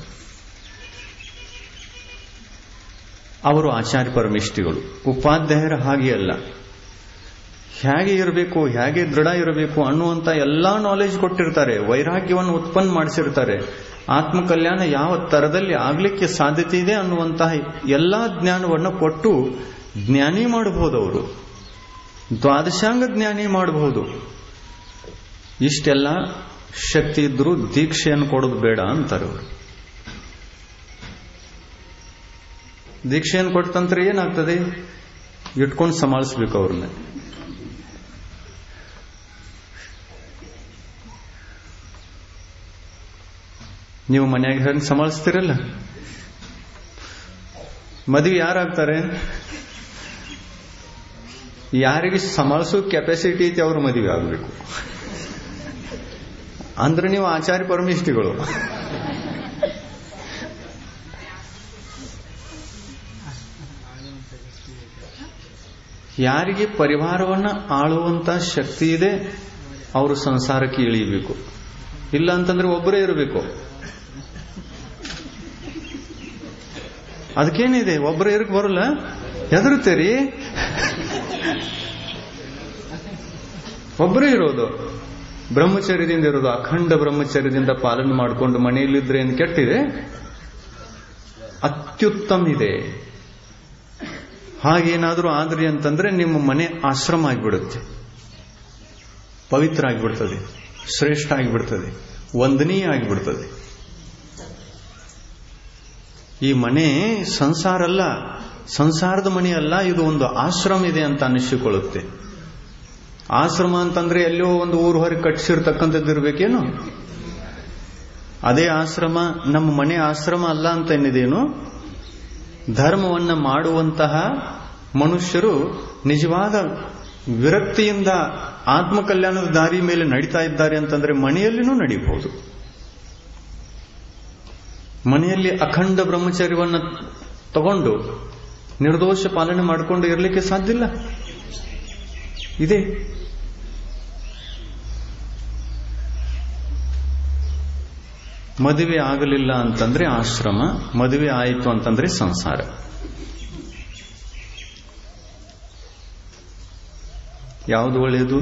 ಅವರು ಆಚಾರ್ಯ ಪರಮಿಷ್ಠಿಗಳು ಉಪಾಧ್ಯಾಯರ ಹಾಗೆ ಅಲ್ಲ ಹೇಗೆ ಇರಬೇಕು ಹೇಗೆ ದೃಢ ಇರಬೇಕು ಅನ್ನುವಂತ ಎಲ್ಲಾ ನಾಲೆಜ್ ಕೊಟ್ಟಿರ್ತಾರೆ ವೈರಾಗ್ಯವನ್ನು ಉತ್ಪನ್ನ ಮಾಡಿಸಿರ್ತಾರೆ ಆತ್ಮ ಕಲ್ಯಾಣ ಯಾವ ತರದಲ್ಲಿ ಆಗ್ಲಿಕ್ಕೆ ಸಾಧ್ಯತೆ ಇದೆ ಅನ್ನುವಂತಹ ಎಲ್ಲಾ ಜ್ಞಾನವನ್ನು ಕೊಟ್ಟು ಜ್ಞಾನಿ ಮಾಡಬಹುದು ಅವರು ದ್ವಾದಶಾಂಗ ಜ್ಞಾನಿ ಮಾಡಬಹುದು ಇಷ್ಟೆಲ್ಲ ಶಕ್ತಿ ಇದ್ರೂ ದೀಕ್ಷೆಯನ್ನು ಕೊಡೋದು ಬೇಡ ಅಂತಾರೆ ಅವರು ದೀಕ್ಷೆಯನ್ನು ಕೊಟ್ಟಂತ್ರ ಏನಾಗ್ತದೆ ಇಟ್ಕೊಂಡು ಸಮಾಳಿಸ್ಬೇಕು ಅವ್ರನ್ನ ನೀವು ಮನ್ಯಾಗ ಹೆಂಗ್ ಸಮಾಳಿಸ್ತಿರಲ್ಲ ಮದುವೆ ಯಾರಾಗ್ತಾರೆ ಯಾರಿಗೆ ಸಮಾಳಿಸೋ ಕೆಪಾಸಿಟಿ ಐತಿ ಅವ್ರ ಮದುವೆ ಆಗಬೇಕು ಅಂದ್ರೆ ನೀವು ಆಚಾರ್ಯ ಪರಮಿಷ್ಠಿಗಳು ಯಾರಿಗೆ ಪರಿವಾರವನ್ನ ಆಳುವಂತ ಶಕ್ತಿ ಇದೆ ಅವರು ಸಂಸಾರಕ್ಕೆ ಇಳಿಯಬೇಕು ಇಲ್ಲ ಅಂತಂದ್ರೆ ಒಬ್ಬರೇ ಇರಬೇಕು ಅದಕ್ಕೇನಿದೆ ಒಬ್ಬರೇ ಇರಕ್ ಬರಲ್ಲ ಹೆದರುತ್ತೀರಿ ಒಬ್ಬರೇ ಇರೋದು ಬ್ರಹ್ಮಚರ್ಯದಿಂದ ಇರೋದು ಅಖಂಡ ಬ್ರಹ್ಮಚರ್ಯದಿಂದ ಪಾಲನೆ ಮಾಡಿಕೊಂಡು ಮನೆಯಲ್ಲಿದ್ರೆ ಏನು ಕೆಟ್ಟಿದೆ ಅತ್ಯುತ್ತಮ ಇದೆ ಹಾಗೇನಾದ್ರೂ ಆದ್ರಿ ಅಂತಂದ್ರೆ ನಿಮ್ಮ ಮನೆ ಆಶ್ರಮ ಆಗಿಬಿಡುತ್ತೆ ಪವಿತ್ರ ಆಗಿಬಿಡ್ತದೆ ಶ್ರೇಷ್ಠ ಆಗಿಬಿಡ್ತದೆ ವಂದನೀಯ ಆಗಿಬಿಡ್ತದೆ ಈ ಮನೆ ಸಂಸಾರ ಅಲ್ಲ ಸಂಸಾರದ ಮನೆ ಅಲ್ಲ ಇದು ಒಂದು ಆಶ್ರಮ ಇದೆ ಅಂತ ಅನಿಸಿಕೊಳ್ಳುತ್ತೆ ಆಶ್ರಮ ಅಂತಂದ್ರೆ ಎಲ್ಲೋ ಒಂದು ಊರು ಹೊರಗೆ ಕಟ್ಟಿಸಿರ್ತಕ್ಕಂಥದ್ದು ಇರ್ಬೇಕೇನು ಅದೇ ಆಶ್ರಮ ನಮ್ಮ ಮನೆ ಆಶ್ರಮ ಅಲ್ಲ ಅಂತ ಏನಿದೇನು ಧರ್ಮವನ್ನ ಮಾಡುವಂತಹ ಮನುಷ್ಯರು ನಿಜವಾದ ವಿರಕ್ತಿಯಿಂದ ಆತ್ಮಕಲ್ಯಾಣದ ದಾರಿ ಮೇಲೆ ನಡೀತಾ ಇದ್ದಾರೆ ಅಂತಂದ್ರೆ ಮನೆಯಲ್ಲಿನೂ ನಡೀಬಹುದು ಮನೆಯಲ್ಲಿ ಅಖಂಡ ಬ್ರಹ್ಮಚರ್ಯವನ್ನ ತಗೊಂಡು ನಿರ್ದೋಷ ಪಾಲನೆ ಮಾಡಿಕೊಂಡು ಇರಲಿಕ್ಕೆ ಸಾಧ್ಯ ಇಲ್ಲ ಇದೆ ಮದುವೆ ಆಗಲಿಲ್ಲ ಅಂತಂದ್ರೆ ಆಶ್ರಮ ಮದುವೆ ಆಯಿತು ಅಂತಂದ್ರೆ ಸಂಸಾರ ಯಾವುದು ಒಳ್ಳೆಯದು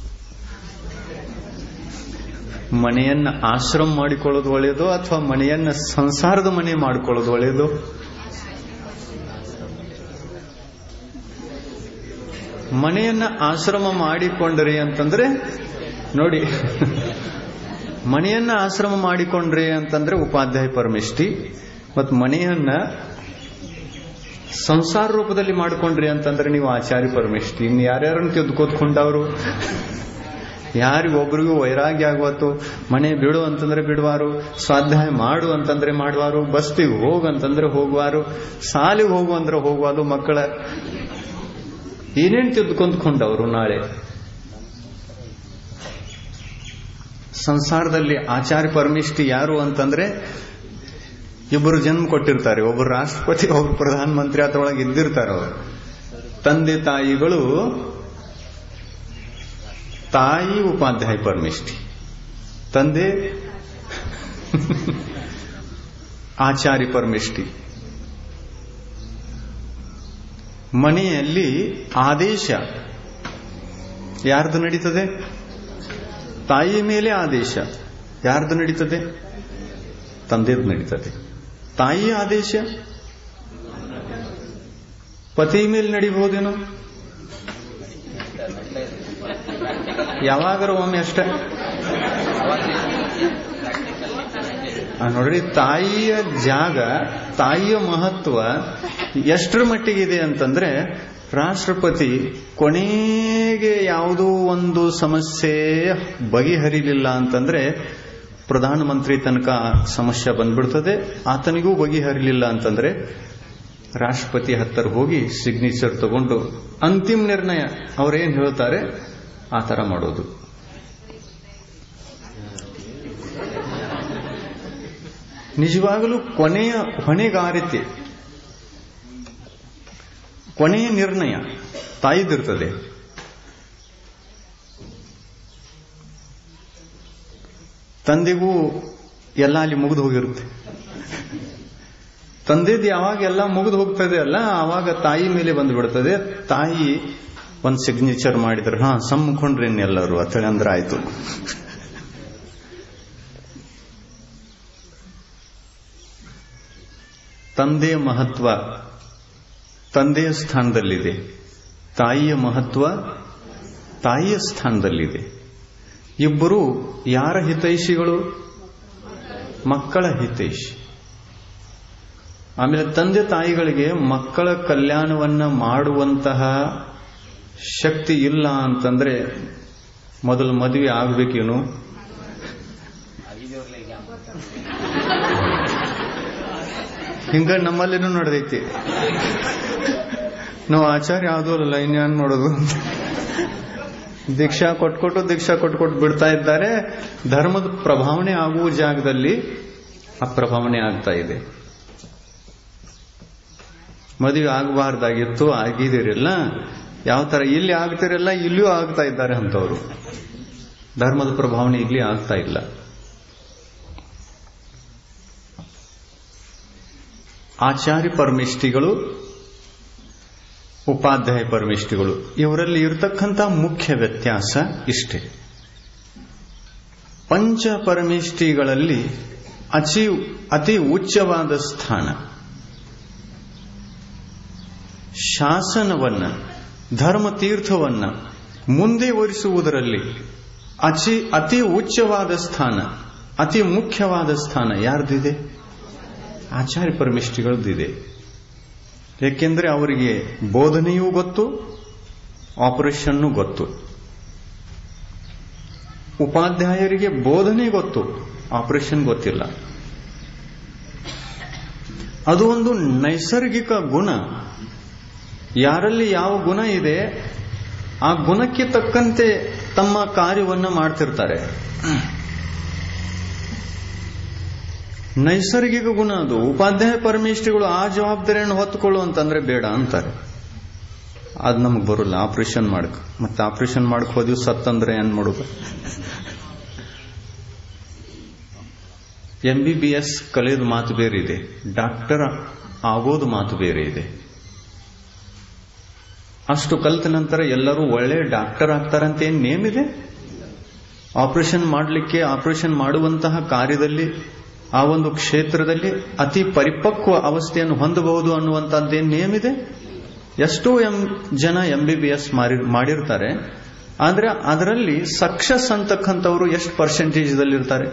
ಮನೆಯನ್ನ ಆಶ್ರಮ ಮಾಡಿಕೊಳ್ಳೋದು ಒಳ್ಳೆಯದು ಅಥವಾ ಮನೆಯನ್ನ ಸಂಸಾರದ ಮನೆ ಮಾಡಿಕೊಳ್ಳೋದು ಒಳ್ಳೆಯದು ಮನೆಯನ್ನ ಆಶ್ರಮ ಮಾಡಿಕೊಂಡ್ರಿ ಅಂತಂದ್ರೆ ನೋಡಿ ಮನೆಯನ್ನ ಆಶ್ರಮ ಮಾಡಿಕೊಂಡ್ರಿ ಅಂತಂದ್ರೆ ಉಪಾಧ್ಯಾಯ ಪರಮಿಷ್ಟಿ ಮತ್ತು ಮನೆಯನ್ನ ಸಂಸಾರ ರೂಪದಲ್ಲಿ ಮಾಡಿಕೊಂಡ್ರಿ ಅಂತಂದ್ರೆ ನೀವು ಆಚಾರ್ಯ ಪರಮಿಷ್ಟಿ ಇನ್ನು ಯಾರ್ಯಾರನ್ನು ತೆಗೆದುಕೋದ್ಕೊಂಡವರು ಯಾರಿಗೊಬ್ರಿಗೂ ವೈರಾಗ್ಯ ಆಗುವತ್ತು ಮನೆ ಬಿಡು ಅಂತಂದ್ರೆ ಬಿಡುವಾರು ಸ್ವಾಧ್ಯಾಯ ಮಾಡು ಅಂತಂದ್ರೆ ಮಾಡುವಾರು ಬಸ್ತಿಗೆ ಹೋಗು ಅಂತಂದ್ರೆ ಹೋಗುವಾರು ಸಾಲಿಗೆ ಹೋಗು ಅಂದ್ರೆ ಹೋಗುವಾರು ಮಕ್ಕಳ ಏನೇನು ತೆಗೆದುಕೊಂಡ್ಕೊಂಡವರು ನಾಳೆ ಸಂಸಾರದಲ್ಲಿ ಆಚಾರ್ಯ ಪರಮಿಷ್ಠಿ ಯಾರು ಅಂತಂದ್ರೆ ಇಬ್ಬರು ಜನ್ಮ ಕೊಟ್ಟಿರ್ತಾರೆ ಒಬ್ಬರು ರಾಷ್ಟ್ರಪತಿ ಒಬ್ರು ಪ್ರಧಾನಮಂತ್ರಿ ಅದರೊಳಗೆ ಇದ್ದಿರ್ತಾರೆ ಅವರು ತಂದೆ ತಾಯಿಗಳು ತಾಯಿ ಉಪಾಧ್ಯಾಯ ಪರಮಿಷ್ಠಿ ತಂದೆ ಆಚಾರ್ಯ ಪರಮಿಷ್ಠಿ ಮನೆಯಲ್ಲಿ ಆದೇಶ ಯಾರ್ದು ನಡೀತದೆ ತಾಯಿಯ ಮೇಲೆ ಆದೇಶ ಯಾರ್ದು ನಡೀತದೆ ತಂದೆದು ನಡೀತದೆ ತಾಯಿಯ ಆದೇಶ ಪತಿ ಮೇಲೆ ನಡಿಬಹುದೇನೋ ಯಾವಾಗರ ಒಮ್ಮೆ ಅಷ್ಟೇ ನೋಡ್ರಿ ತಾಯಿಯ ಜಾಗ ತಾಯಿಯ ಮಹತ್ವ ಎಷ್ಟರ ಮಟ್ಟಿಗಿದೆ ಅಂತಂದ್ರೆ ರಾಷ್ಟ್ರಪತಿ ಕೊನೆಗೆ ಯಾವುದೋ ಒಂದು ಸಮಸ್ಯೆ ಬಗೆಹರಿಲಿಲ್ಲ ಅಂತಂದ್ರೆ ಪ್ರಧಾನಮಂತ್ರಿ ತನಕ ಸಮಸ್ಯೆ ಬಂದ್ಬಿಡ್ತದೆ ಆತನಿಗೂ ಬಗೆಹರಿಲಿಲ್ಲ ಅಂತಂದ್ರೆ ರಾಷ್ಟ್ರಪತಿ ಹತ್ತರ ಹೋಗಿ ಸಿಗ್ನೇಚರ್ ತಗೊಂಡು ಅಂತಿಮ ನಿರ್ಣಯ ಅವರೇನ್ ಹೇಳ್ತಾರೆ ಆ ತರ ಮಾಡೋದು ನಿಜವಾಗಲೂ ಕೊನೆಯ ಹೊಣೆಗಾರಿಕೆ ಕೊನೆಯ ನಿರ್ಣಯ ತಾಯಿದಿರ್ತದೆ ತಂದೆಗೂ ಎಲ್ಲ ಅಲ್ಲಿ ಮುಗಿದು ಹೋಗಿರುತ್ತೆ ತಂದೆದು ಯಾವಾಗ ಎಲ್ಲ ಮುಗಿದು ಹೋಗ್ತದೆ ಅಲ್ಲ ಆವಾಗ ತಾಯಿ ಮೇಲೆ ಬಂದು ಬಿಡ್ತದೆ ತಾಯಿ ಒಂದು ಸಿಗ್ನೇಚರ್ ಮಾಡಿದ್ರೆ ಹಾ ಸಮ್ಮಕೊಂಡ್ರಿ ಎಲ್ಲರೂ ಅಂತೇಳಿ ಅಂದ್ರೆ ಆಯ್ತು ತಂದೆಯ ಮಹತ್ವ ತಂದೆಯ ಸ್ಥಾನದಲ್ಲಿದೆ ತಾಯಿಯ ಮಹತ್ವ ತಾಯಿಯ ಸ್ಥಾನದಲ್ಲಿದೆ ಇಬ್ಬರು ಯಾರ ಹಿತೈಷಿಗಳು ಮಕ್ಕಳ ಹಿತೈಷಿ ಆಮೇಲೆ ತಂದೆ ತಾಯಿಗಳಿಗೆ ಮಕ್ಕಳ ಕಲ್ಯಾಣವನ್ನ ಮಾಡುವಂತಹ ಶಕ್ತಿ ಇಲ್ಲ ಅಂತಂದ್ರೆ ಮೊದಲು ಮದುವೆ ಆಗ್ಬೇಕೇನು ಹಿಂಗ ನಮ್ಮಲ್ಲಿನೂ ನಡೆದೈತಿ ನಾವು ಆಚಾರ್ಯ ಯಾವುದೂ ಅಲ್ಲ ಇನ್ಯಾನ್ ಮಾಡೋದು ದೀಕ್ಷಾ ಕೊಟ್ಕೊಟ್ಟು ದೀಕ್ಷಾ ಕೊಟ್ಕೊಟ್ಟು ಬಿಡ್ತಾ ಇದ್ದಾರೆ ಧರ್ಮದ ಪ್ರಭಾವನೆ ಆಗುವ ಜಾಗದಲ್ಲಿ ಆ ಪ್ರಭಾವನೆ ಆಗ್ತಾ ಇದೆ ಮದುವೆ ಆಗಬಾರ್ದಾಗಿತ್ತು ಆಗಿದಿರಲ್ಲ ಯಾವ ತರ ಇಲ್ಲಿ ಆಗ್ತಿರಲ್ಲ ಇಲ್ಲಿಯೂ ಆಗ್ತಾ ಇದ್ದಾರೆ ಅಂತವರು ಧರ್ಮದ ಪ್ರಭಾವನೆ ಇಲ್ಲಿ ಆಗ್ತಾ ಇಲ್ಲ ಆಚಾರ್ಯ ಪರಮಿಷ್ಠಿಗಳು ಉಪಾಧ್ಯಾಯ ಪರಮಿಷ್ಠಿಗಳು ಇವರಲ್ಲಿ ಇರತಕ್ಕಂಥ ಮುಖ್ಯ ವ್ಯತ್ಯಾಸ ಇಷ್ಟೇ ಪಂಚ ಪರಮಿಷ್ಠಿಗಳಲ್ಲಿ ಅತಿ ಅತಿ ಉಚ್ಚವಾದ ಸ್ಥಾನ ಶಾಸನವನ್ನ ಧರ್ಮತೀರ್ಥವನ್ನ ಮುಂದೆ ಒರಿಸುವುದರಲ್ಲಿ ಅತಿ ಅತಿ ಉಚ್ಚವಾದ ಸ್ಥಾನ ಅತಿ ಮುಖ್ಯವಾದ ಸ್ಥಾನ ಯಾರ್ದಿದೆ ಆಚಾರ್ಯ ಪರಮಿಷ್ಠಿಗಳದ್ದಿದೆ ಏಕೆಂದ್ರೆ ಅವರಿಗೆ ಬೋಧನೆಯೂ ಗೊತ್ತು ಆಪರೇಷನ್ನು ಗೊತ್ತು ಉಪಾಧ್ಯಾಯರಿಗೆ ಬೋಧನೆ ಗೊತ್ತು ಆಪರೇಷನ್ ಗೊತ್ತಿಲ್ಲ ಅದು ಒಂದು ನೈಸರ್ಗಿಕ ಗುಣ ಯಾರಲ್ಲಿ ಯಾವ ಗುಣ ಇದೆ ಆ ಗುಣಕ್ಕೆ ತಕ್ಕಂತೆ ತಮ್ಮ ಕಾರ್ಯವನ್ನು ಮಾಡ್ತಿರ್ತಾರೆ ನೈಸರ್ಗಿಕ ಗುಣ ಅದು ಉಪಾಧ್ಯಾಯ ಪರಮೇಷ್ಠಿಗಳು ಆ ಜವಾಬ್ದಾರಿಯನ್ನು ಹೊತ್ತುಕೊಳ್ಳು ಅಂತಂದ್ರೆ ಬೇಡ ಅಂತಾರೆ ಅದು ನಮಗೆ ಬರೋಲ್ಲ ಆಪರೇಷನ್ ಮಾಡಕ್ ಮತ್ತೆ ಆಪರೇಷನ್ ಮಾಡಕ್ ಹೋದಿವ್ ಸತ್ತಂದ್ರೆ ಏನ್ ಮಾಡೋದು ಎಂ ಬಿ ಬಿ ಎಸ್ ಕಲಿಯೋದು ಮಾತು ಬೇರೆ ಇದೆ ಡಾಕ್ಟರ್ ಆಗೋದು ಮಾತು ಬೇರೆ ಇದೆ ಅಷ್ಟು ಕಲಿತ ನಂತರ ಎಲ್ಲರೂ ಒಳ್ಳೆ ಡಾಕ್ಟರ್ ಆಗ್ತಾರಂತ ಏನ್ ನೇಮ್ ಇದೆ ಆಪರೇಷನ್ ಮಾಡಲಿಕ್ಕೆ ಆಪರೇಷನ್ ಮಾಡುವಂತಹ ಕಾರ್ಯದಲ್ಲಿ ಆ ಒಂದು ಕ್ಷೇತ್ರದಲ್ಲಿ ಅತಿ ಪರಿಪಕ್ವ ಅವಸ್ಥೆಯನ್ನು ಹೊಂದಬಹುದು ಅನ್ನುವಂಥದ್ದೇನು ನೇಮ್ ಇದೆ ಎಷ್ಟೋ ಎಂ ಜನ ಎಂ ಬಿ ಬಿ ಎಸ್ ಮಾಡಿರ್ತಾರೆ ಆದ್ರೆ ಅದರಲ್ಲಿ ಸಕ್ಸಸ್ ಅಂತಕ್ಕಂಥವ್ರು ಎಷ್ಟು ಪರ್ಸೆಂಟೇಜ್ ಇರ್ತಾರೆ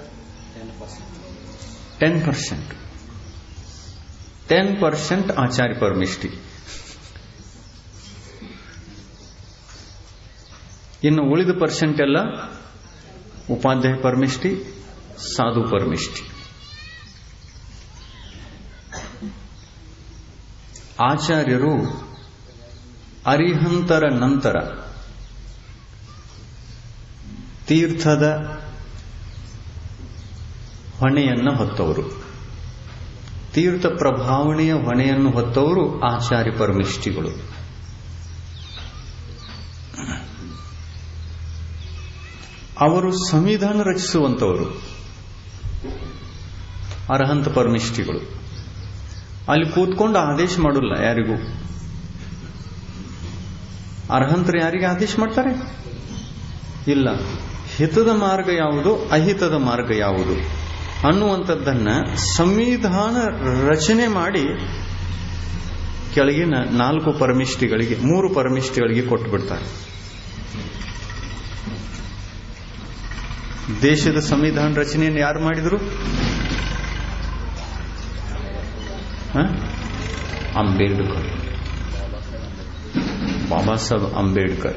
ten percent ten percent Acharya Parameshthi ಇನ್ನು ಉಳಿದ ಪರ್ಸೆಂಟ್ ಎಲ್ಲ ಉಪಾಧ್ಯಾಯ ಪರಮಿಷ್ಠಿ ಸಾಧು ಪರಮಿಷ್ಠಿ ಆಚಾರ್ಯರು ಅರಿಹಂತರ ನಂತರ ತೀರ್ಥದ ಹೊಣೆಯನ್ನು ಹೊತ್ತವರು ತೀರ್ಥ ಪ್ರಭಾವಣೆಯ ಹೊಣೆಯನ್ನು ಹೊತ್ತವರು ಆಚಾರ್ಯ ಪರಮಿಷ್ಠಿಗಳು ಅವರು ಸಂವಿಧಾನ ರಚಿಸುವಂತವರು ಅರ್ಹಂತ ಪರಮಿಷ್ಠಿಗಳು ಅಲ್ಲಿ ಕೂತ್ಕೊಂಡು ಆದೇಶ ಮಾಡಲ್ಲ ಯಾರಿಗೂ ಅರ್ಹಂತರು ಯಾರಿಗೆ ಆದೇಶ ಮಾಡ್ತಾರೆ ಇಲ್ಲ ಹಿತದ ಮಾರ್ಗ ಯಾವುದು ಅಹಿತದ ಮಾರ್ಗ ಯಾವುದು ಅನ್ನುವಂಥದ್ದನ್ನ ಸಂವಿಧಾನ ರಚನೆ ಮಾಡಿ ಕೆಳಗಿನ ನಾಲ್ಕು ಪರಮಿಷ್ಠಿಗಳಿಗೆ ಮೂರು ಪರಮಿಷ್ಠಿಗಳಿಗೆ ಕೊಟ್ಟು ಬಿಡ್ತಾರೆ ದೇಶದ ಸಂವಿಧಾನ ರಚನೆಯನ್ನು ಯಾರು ಮಾಡಿದ್ರು ಅಂಬೇಡ್ಕರ್ ಬಾಬಾ ಸಾಹೇಬ್ ಅಂಬೇಡ್ಕರ್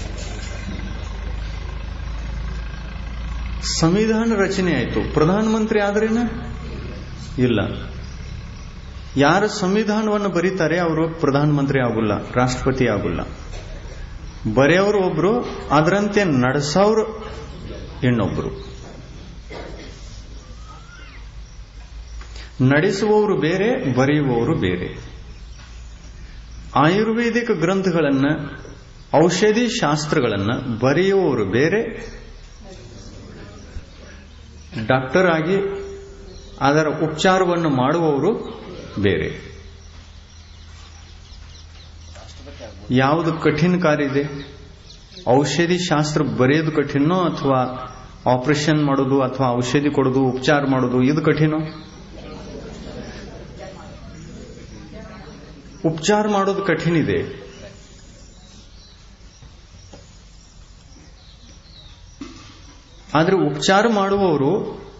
ಸಂವಿಧಾನ ರಚನೆ ಆಯಿತು ಪ್ರಧಾನಮಂತ್ರಿ ಆದ್ರೇನ ಇಲ್ಲ ಯಾರು ಸಂವಿಧಾನವನ್ನು ಬರೀತಾರೆ ಅವರು ಪ್ರಧಾನಮಂತ್ರಿ ಆಗುಲ್ಲ ರಾಷ್ಟ್ರಪತಿ ಆಗುಲ್ಲ ಬರೆಯವರು ಒಬ್ರು ಅದರಂತೆ ನಡೆಸೋರು ಇನ್ನೊಬ್ರು ನಡೆಸುವವರು ಬೇರೆ ಬರೆಯುವವರು ಬೇರೆ ಆಯುರ್ವೇದಿಕ ಗ್ರಂಥಗಳನ್ನ ಔಷಧಿ ಶಾಸ್ತ್ರಗಳನ್ನ ಬರೆಯುವವರು ಬೇರೆ ಡಾಕ್ಟರ್ ಆಗಿ ಅದರ ಉಪಚಾರವನ್ನು ಮಾಡುವವರು ಬೇರೆ ಯಾವುದು ಕಠಿಣ ಕಾರ್ಯ ಇದೆ ಔಷಧಿ ಶಾಸ್ತ್ರ ಬರೆಯೋದು ಕಠಿಣೋ ಅಥವಾ ಆಪರೇಷನ್ ಮಾಡೋದು ಅಥವಾ ಔಷಧಿ ಕೊಡೋದು ಉಪಚಾರ ಮಾಡೋದು ಇದು ಕಠಿಣ ಉಪಚಾರ ಮಾಡೋದು ಕಠಿಣ ಇದೆ ಆದ್ರೆ ಉಪಚಾರ ಮಾಡುವವರು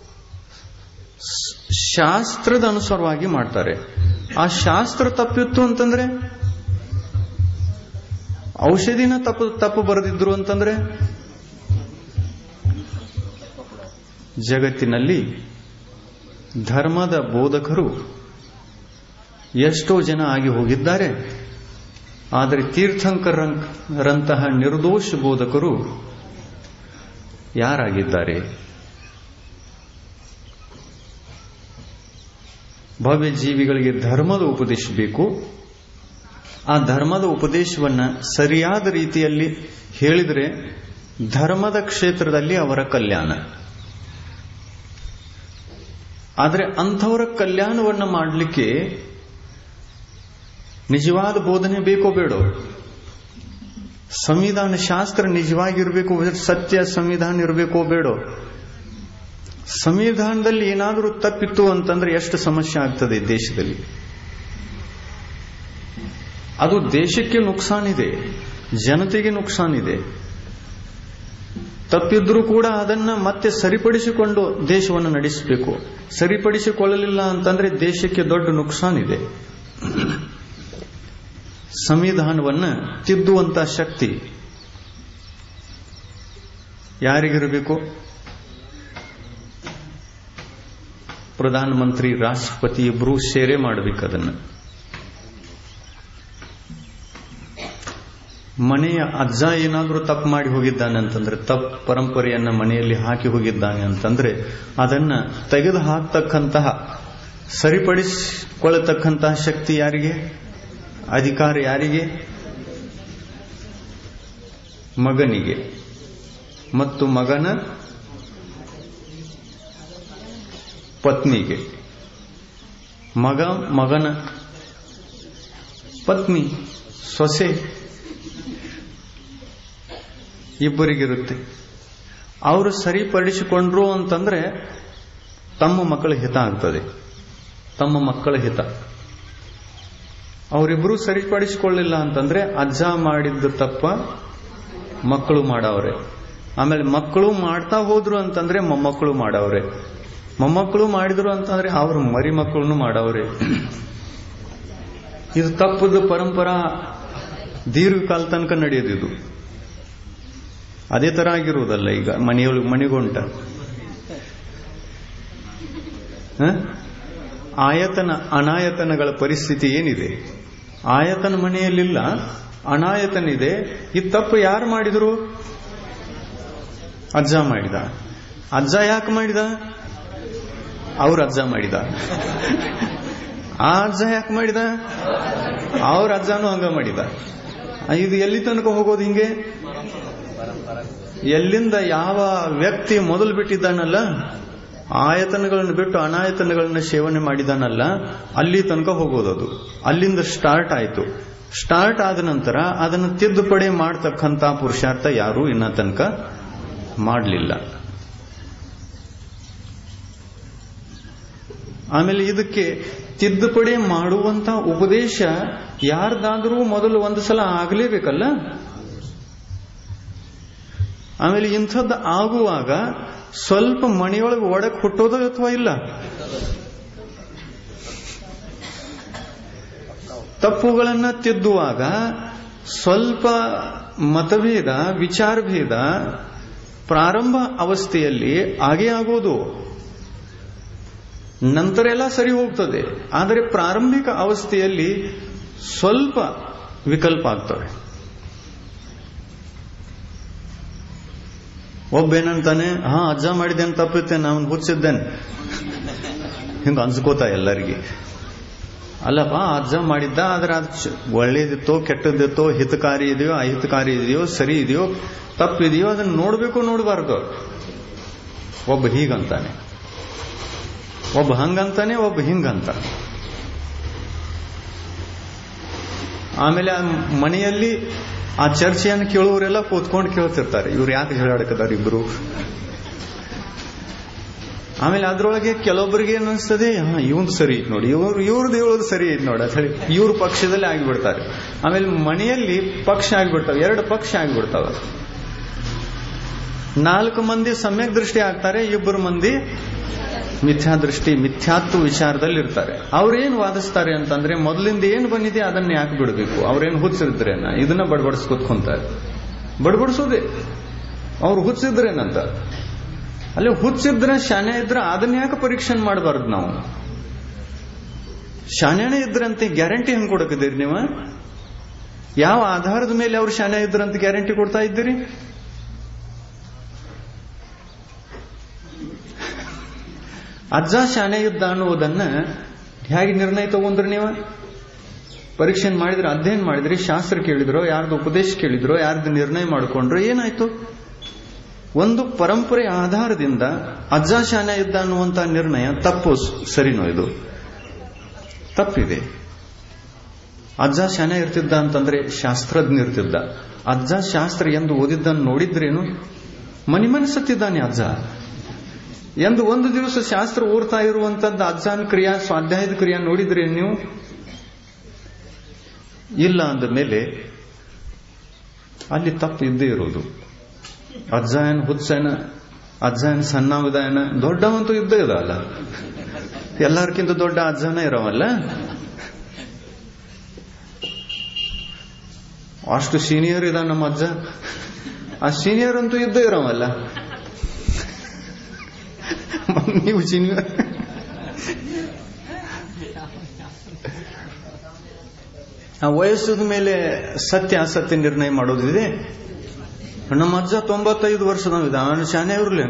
ಶಾಸ್ತ್ರದ ಅನುಸಾರವಾಗಿ ಮಾಡ್ತಾರೆ ಆ ಶಾಸ್ತ್ರ ತಪ್ಪಿತ್ತು ಅಂತಂದ್ರೆ ಔಷಧಿನ ತಪ್ಪು ತಪ್ಪು ಬರೆದಿದ್ರು ಅಂತಂದ್ರೆ ಜಗತ್ತಿನಲ್ಲಿ ಧರ್ಮದ ಬೋಧಕರು ಎಷ್ಟೋ ಜನ ಆಗಿ ಹೋಗಿದ್ದಾರೆ ಆದರೆ ತೀರ್ಥಂಕರಂತಹ ನಿರ್ದೋಷ ಬೋಧಕರು ಯಾರಾಗಿದ್ದಾರೆ ಭವ್ಯ ಜೀವಿಗಳಿಗೆ ಧರ್ಮದ ಉಪದೇಶ ಬೇಕು ಆ ಧರ್ಮದ ಉಪದೇಶವನ್ನ ಸರಿಯಾದ ರೀತಿಯಲ್ಲಿ ಹೇಳಿದರೆ ಧರ್ಮದ ಕ್ಷೇತ್ರದಲ್ಲಿ ಅವರ ಕಲ್ಯಾಣ ಆದರೆ ಅಂಥವರ ಕಲ್ಯಾಣವನ್ನು ಮಾಡಲಿಕ್ಕೆ ನಿಜವಾದ ಬೋಧನೆ ಬೇಕೋ ಬೇಡೋ ಸಂವಿಧಾನ ಶಾಸ್ತ್ರ ನಿಜವಾಗಿರ್ಬೇಕು ಸತ್ಯ ಸಂವಿಧಾನ ಇರಬೇಕೋ ಬೇಡೋ ಸಂವಿಧಾನದಲ್ಲಿ ಏನಾದರೂ ತಪ್ಪಿತ್ತು ಅಂತಂದ್ರೆ ಎಷ್ಟು ಸಮಸ್ಯೆ ಆಗ್ತದೆ ದೇಶದಲ್ಲಿ ಅದು ದೇಶಕ್ಕೆ ನುಕ್ಸಾನಿದೆ ಜನತೆಗೆ ನುಕ್ಸಾನಿದೆ ತಪ್ಪಿದ್ರೂ ಕೂಡ ಅದನ್ನ ಮತ್ತೆ ಸರಿಪಡಿಸಿಕೊಂಡು ದೇಶವನ್ನು ನಡೆಸಬೇಕು ಸರಿಪಡಿಸಿಕೊಳ್ಳಲಿಲ್ಲ ಅಂತಂದ್ರೆ ದೇಶಕ್ಕೆ ದೊಡ್ಡ ನುಕ್ಸಾನಿದೆ ಸಂವಿಧಾನವನ್ನ ತಿದ್ದುವಂತ ಶಕ್ತಿ ಯಾರಿಗಿರಬೇಕು ಪ್ರಧಾನಮಂತ್ರಿ ರಾಷ್ಟ್ರಪತಿ ಇಬ್ರು ಸೇರೆ ಮಾಡಬೇಕು ಅದನ್ನು ಮನೆಯ ಅಜ್ಜ ಏನಾದರೂ ತಪ್ಪು ಮಾಡಿ ಹೋಗಿದ್ದಾನೆ ಅಂತಂದ್ರೆ ತಪ್ಪು ಪರಂಪರೆಯನ್ನ ಮನೆಯಲ್ಲಿ ಹಾಕಿ ಹೋಗಿದ್ದಾನೆ ಅಂತಂದ್ರೆ ಅದನ್ನ ತೆಗೆದು ಹಾಕ್ತಕ್ಕಂತಹ ಸರಿಪಡಿಸಿಕೊಳ್ಳತಕ್ಕಂತಹ ಶಕ್ತಿ ಯಾರಿಗೆ ಅಧಿಕಾರ ಯಾರಿಗೆ ಮಗನಿಗೆ ಮತ್ತು ಮಗನ ಪತ್ನಿಗೆ ಮಗ ಮಗನ ಪತ್ನಿ ಸೊಸೆ ಇಬ್ಬರಿಗಿರುತ್ತೆ ಅವರು ಸರಿಪಡಿಸಿಕೊಂಡ್ರು ಅಂತಂದ್ರೆ ತಮ್ಮ ಮಕ್ಕಳ ಹಿತ ಆಗ್ತದೆ ತಮ್ಮ ಮಕ್ಕಳ ಹಿತ ಅವರಿಬ್ಬರು ಸರಿಪಡಿಸಿಕೊಳ್ಳಿಲ್ಲ ಅಂತಂದ್ರೆ ಅಜ್ಜ ಮಾಡಿದ್ದು ತಪ್ಪ ಮಕ್ಕಳು ಮಾಡವ್ರೆ ಆಮೇಲೆ ಮಕ್ಕಳು ಮಾಡ್ತಾ ಹೋದ್ರು ಅಂತಂದ್ರೆ ಮೊಮ್ಮಕ್ಕಳು ಮಾಡವ್ರೆ ಮೊಮ್ಮಕ್ಕಳು ಮಾಡಿದ್ರು ಅಂತಂದ್ರೆ ಅವ್ರ ಮರಿ ಮಕ್ಕಳನ್ನು ಮಾಡವ್ರೆ ಇದು ತಪ್ಪದ ಪರಂಪರಾ ದೀರ್ಘಕಾಲ ತನಕ ನಡೆಯೋದಿದು ಅದೇ ತರ ಆಗಿರುವುದಲ್ಲ ಈಗ ಮನೆಯೊಳಗೆ ಮನೆಗುಂಟ ಆಯತನ ಅನಾಯತನಗಳ ಪರಿಸ್ಥಿತಿ ಏನಿದೆ ಆಯತನ ಮನೆಯಲ್ಲಿಲ್ಲ ಅನಾಯತನಿದೆ ಈ ತಪ್ಪು ಯಾರು ಮಾಡಿದ್ರು ಅಜ್ಜ ಮಾಡಿದ ಅಜ್ಜ ಯಾಕೆ ಮಾಡಿದ ಅವ್ರ ಅಜ್ಜ ಮಾಡಿದ ಆ ಅಜ್ಜ ಯಾಕೆ ಮಾಡಿದ ಅವ್ರ ಅಜ್ಜನೂ ಹಂಗ ಮಾಡಿದ ಇದು ಎಲ್ಲಿ ತನಕ ಹೋಗೋದು ಹಿಂಗೆ ಎಲ್ಲಿಂದ ಯಾವ ವ್ಯಕ್ತಿ ಮೊದಲು ಬಿಟ್ಟಿದ್ದಾನಲ್ಲ ಆಯತನಗಳನ್ನು ಬಿಟ್ಟು ಅನಾಯತನಗಳನ್ನು ಸೇವನೆ ಮಾಡಿದಾನಲ್ಲ ಅಲ್ಲಿ ತನಕ ಹೋಗೋದದು ಅಲ್ಲಿಂದ ಸ್ಟಾರ್ಟ್ ಆಯ್ತು ಸ್ಟಾರ್ಟ್ ಆದ ನಂತರ ಅದನ್ನು ತಿದ್ದುಪಡಿ ಮಾಡತಕ್ಕಂತ ಪುರುಷಾರ್ಥ ಯಾರೂ ಇನ್ನ ತನಕ ಮಾಡಲಿಲ್ಲ ಆಮೇಲೆ ಇದಕ್ಕೆ ತಿದ್ದುಪಡಿ ಮಾಡುವಂತ ಉಪದೇಶ ಯಾರ್ದಾದ್ರೂ ಮೊದಲು ಒಂದು ಸಲ ಆಗಲೇಬೇಕಲ್ಲ ಆಮೇಲೆ ಇಂಥದ್ದು ಆಗುವಾಗ ಸ್ವಲ್ಪ ಮನೆಯೊಳಗೆ ಒಡಕ್ ಹುಟ್ಟೋದು ಅಥವಾ ಇಲ್ಲ ತಪ್ಪುಗಳನ್ನ ತಿದ್ದುವಾಗ ಸ್ವಲ್ಪ ಮತಭೇದ ವಿಚಾರಭೇದ ಪ್ರಾರಂಭ ಅವಸ್ಥೆಯಲ್ಲಿ ಆಗೇ ಆಗೋದು ನಂತರ ಎಲ್ಲ ಸರಿ ಹೋಗ್ತದೆ ಆದರೆ ಪ್ರಾರಂಭಿಕ ಅವಸ್ಥೆಯಲ್ಲಿ ಸ್ವಲ್ಪ ವಿಕಲ್ಪ ಆಗ್ತವೆ ಒಬ್ಬೇನಂತಾನೆ ಹಾ ಅಜ್ಜ ಮಾಡಿದ್ದೇನೆ ತಪ್ಪಿತ್ತೆ ನಾನು ಹುಚ್ಚಿದ್ದೇನೆ ಹಿಂಗ ಅನ್ಸ್ಕೋತ ಎಲ್ಲರಿಗೆ ಅಲ್ಲಪ್ಪ ಅಜ್ಜ ಮಾಡಿದ್ದ ಆದ್ರೆ ಅದು ಒಳ್ಳೇದಿತ್ತೋ ಕೆಟ್ಟದಿತ್ತೋ ಹಿತಕಾರಿ ಇದೆಯೋ ಅಹಿತಕಾರಿ ಇದೆಯೋ ಸರಿ ಇದೆಯೋ ತಪ್ಪಿದೆಯೋ ಅದನ್ನ ನೋಡ್ಬೇಕು ನೋಡಬಾರ್ದು ಒಬ್ಬ ಹೀಗಂತಾನೆ ಒಬ್ಬ ಹಂಗಂತಾನೆ ಒಬ್ಬ ಹಿಂಗಂತ ಆಮೇಲೆ ಆ ಮನೆಯಲ್ಲಿ ಆ ಚರ್ಚೆಯನ್ನು ಕೇಳುವವರೆಲ್ಲ ಕೂತ್ಕೊಂಡು ಕೇಳ್ತಿರ್ತಾರೆ ಇವ್ರು ಯಾಕೆ ಹೇಳಾಡಕದಾರ ಇಬ್ರು ಆಮೇಲೆ ಅದ್ರೊಳಗೆ ಕೆಲವೊಬ್ಬರಿಗೆ ಏನ್ ಅನಿಸ್ತದೆ ಹಾ ಇವಂದು ಸರಿ ಐತ್ ನೋಡಿ ಇವ್ರು ಇವ್ರದ್ದು ಹೇಳೋದು ಸರಿ ಐತ್ ನೋಡಿ ಅಂತ ಹೇಳಿ ಇವ್ರ ಪಕ್ಷದಲ್ಲಿ ಆಗಿಬಿಡ್ತಾರೆ ಆಮೇಲೆ ಮನೆಯಲ್ಲಿ ಪಕ್ಷ ಆಗಿಬಿಡ್ತಾವೆ ಎರಡು ಪಕ್ಷ ಆಗಿಬಿಡ್ತಾವ ನಾಲ್ಕು ಮಂದಿ ಸಮ್ಯಕ್ ದೃಷ್ಟಿ ಆಗ್ತಾರೆ ಇಬ್ಬರು ಮಂದಿ ಮಿಥ್ಯಾ ದೃಷ್ಟಿ ಮಿಥ್ಯಾತ್ವ ವಿಚಾರದಲ್ಲಿ ಇರ್ತಾರೆ ಅವ್ರೇನ್ ವಾದಿಸ್ತಾರೆ ಅಂತಂದ್ರೆ ಮೊದಲಿಂದ ಏನ್ ಬಂದಿದೆ ಅದನ್ನ ಯಾಕೆ ಬಿಡಬೇಕು ಅವ್ರೇನ್ ಹುಚ್ಚಿದ್ರೇನ ಇದನ್ನ ಬಡಬಡಿಸ್ ಕೂತ್ಕೊಂತಾರೆ ಬಡಬಡಿಸೋದೇ ಅವ್ರು ಹುಚ್ಚಿದ್ರೇನಂತ ಅಲ್ಲಿ ಹುಚ್ಚಿದ್ರೆ ಶಾನೆ ಇದ್ರೆ ಅದನ್ನ ಯಾಕೆ ಪರೀಕ್ಷೆ ಮಾಡಬಾರ್ದು ನಾವು ಶಾನೆನೇ ಇದ್ರಂತೆ ಗ್ಯಾರಂಟಿ ಹೆಂಗ್ ಕೊಡಕಿದ್ದೀರಿ ನೀವು ಯಾವ ಆಧಾರದ ಮೇಲೆ ಅವ್ರು ಶಾನೆ ಇದ್ರಂತ ಗ್ಯಾರಂಟಿ ಕೊಡ್ತಾ ಇದ್ದೀರಿ ಅಜ್ಜ ಶಾನೆ ಇದ್ದ ಅನ್ನುವುದನ್ನ ಹೇಗೆ ನಿರ್ಣಯ ತಗೊಂಡ್ರಿ ನೀವು ಪರೀಕ್ಷೆ ಮಾಡಿದ್ರೆ ಅಧ್ಯಯನ ಮಾಡಿದ್ರಿ ಶಾಸ್ತ್ರ ಕೇಳಿದ್ರೋ ಯಾರ್ದು ಉಪದೇಶ ಕೇಳಿದ್ರೋ ಯಾರ್ದು ನಿರ್ಣಯ ಮಾಡಿಕೊಂಡ್ರು ಏನಾಯ್ತು ಒಂದು ಪರಂಪರೆ ಆಧಾರದಿಂದ ಅಜ್ಜ ಶಾನೆ ಇದ್ದ ಅನ್ನುವಂತ ನಿರ್ಣಯ ತಪ್ಪು ಸರಿನೋ ಇದು ತಪ್ಪಿದೆ ಅಜ್ಜ ಶಾನೆ ಇರ್ತಿದ್ದ ಅಂತಂದ್ರೆ ಶಾಸ್ತ್ರಜ್ಞ ಇರ್ತಿದ್ದ ಅಜ್ಜ ಶಾಸ್ತ್ರ ಎಂದು ಓದಿದ್ದನ್ನು ನೋಡಿದ್ರೇನು ಮನಿ ಮನಸ್ಸತ್ತಿದ್ದಾನೆ ಅಜ್ಜ ಎಂದು ಒಂದು ದಿವಸ ಶಾಸ್ತ್ರ ಓದ್ತಾ ಇರುವಂತದ್ದು ಅಜ್ಜನ ಕ್ರಿಯಾ ಸ್ವಾಧ್ಯಾಯದ ಕ್ರಿಯಾ ನೋಡಿದ್ರಿ ನೀವು ಇಲ್ಲ ಅಂದ ಮೇಲೆ ಅಲ್ಲಿ ತಪ್ಪು ಇದ್ದೇ ಇರೋದು ಅಜ್ಜ ಏನ್ ಹುಚ್ಚೇನ ಅಜ್ಜ ಏನ್ ಸಣ್ಣವಿದಾಯನ ದೊಡ್ಡವಂತೂ ಇದ್ದೇ ಇದಲ್ಲ ಎಲ್ಲರಿಗಿಂತ ದೊಡ್ಡ ಅಜ್ಜನ ಇರೋವಲ್ಲ ಅಷ್ಟು ಸೀನಿಯರ್ ಇದ ನಮ್ಮ ಅಜ್ಜ ಆ ಸೀನಿಯರ್ ಅಂತೂ ಇದ್ದೇ ಇರೋವಲ್ಲ ನೀವು ಸೀನಿಯರ್ ಆ ವಯಸ್ಸದ ಮೇಲೆ ಸತ್ಯ ಅಸತ್ಯ ನಿರ್ಣಯ ಮಾಡೋದಿದೆ ನಮ್ಮ ಅಜ್ಜ ತೊಂಬತ್ತೈದು ವರ್ಷದವಿದ ಅವನು ಶಾನೆ ಇರ್ಲಿ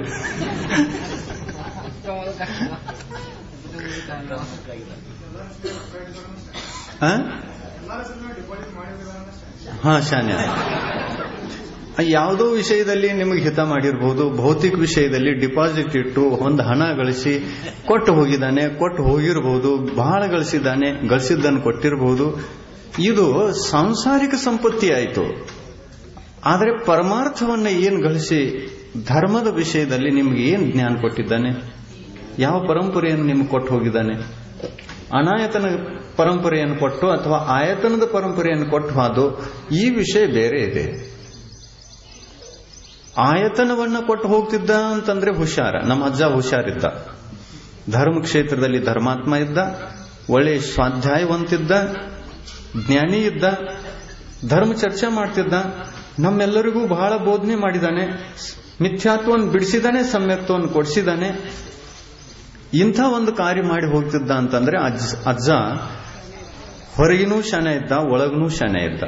ಹಾ ಶಾನೆ ಯಾವುದೋ ವಿಷಯದಲ್ಲಿ ನಿಮಗೆ ಹಿತ ಮಾಡಿರಬಹುದು ಭೌತಿಕ ವಿಷಯದಲ್ಲಿ ಡಿಪಾಸಿಟ್ ಇಟ್ಟು ಒಂದು ಹಣ ಗಳಿಸಿ ಕೊಟ್ಟು ಹೋಗಿದ್ದಾನೆ ಕೊಟ್ಟು ಹೋಗಿರಬಹುದು ಬಹಳ ಗಳಿಸಿದ್ದಾನೆ ಗಳಿಸಿದ್ದನ್ನು ಕೊಟ್ಟಿರಬಹುದು ಇದು ಸಾಂಸಾರಿಕ ಸಂಪತ್ತಿ ಆಯಿತು ಆದರೆ ಪರಮಾರ್ಥವನ್ನ ಏನು ಗಳಿಸಿ ಧರ್ಮದ ವಿಷಯದಲ್ಲಿ ನಿಮ್ಗೆ ಏನು ಜ್ಞಾನ ಕೊಟ್ಟಿದ್ದಾನೆ ಯಾವ ಪರಂಪರೆಯನ್ನು ನಿಮ್ಗೆ ಕೊಟ್ಟು ಹೋಗಿದ್ದಾನೆ ಅನಾಯತನ ಪರಂಪರೆಯನ್ನು ಕೊಟ್ಟು ಅಥವಾ ಆಯತನದ ಪರಂಪರೆಯನ್ನು ಕೊಟ್ಟು ಅದು ಈ ವಿಷಯ ಬೇರೆ ಇದೆ ಆಯತನವನ್ನ ಕೊಟ್ಟು ಹೋಗ್ತಿದ್ದ ಅಂತಂದ್ರೆ ಹುಷಾರ ನಮ್ಮ ಅಜ್ಜ ಹುಷಾರಿದ್ದ ಧರ್ಮ ಕ್ಷೇತ್ರದಲ್ಲಿ ಧರ್ಮಾತ್ಮ ಇದ್ದ ಒಳ್ಳೆ ಸ್ವಾಧ್ಯಾಯವಂತಿದ್ದ ಜ್ಞಾನಿ ಇದ್ದ ಧರ್ಮ ಚರ್ಚೆ ಮಾಡ್ತಿದ್ದ ನಮ್ಮೆಲ್ಲರಿಗೂ ಬಹಳ ಬೋಧನೆ ಮಾಡಿದ್ದಾನೆ ಮಿಥ್ಯಾತ್ವವನ್ನು ಬಿಡಿಸಿದಾನೆ ಸಮ್ಯಕ್ತವನ್ನು ಕೊಡಿಸಿದಾನೆ ಇಂಥ ಒಂದು ಕಾರ್ಯ ಮಾಡಿ ಹೋಗ್ತಿದ್ದ ಅಂತಂದ್ರೆ ಅಜ್ಜ ಅಜ್ಜ ಹೊರಗಿನೂ ಶನ ಇದ್ದ ಒಳಗನೂ ಶನ ಇದ್ದ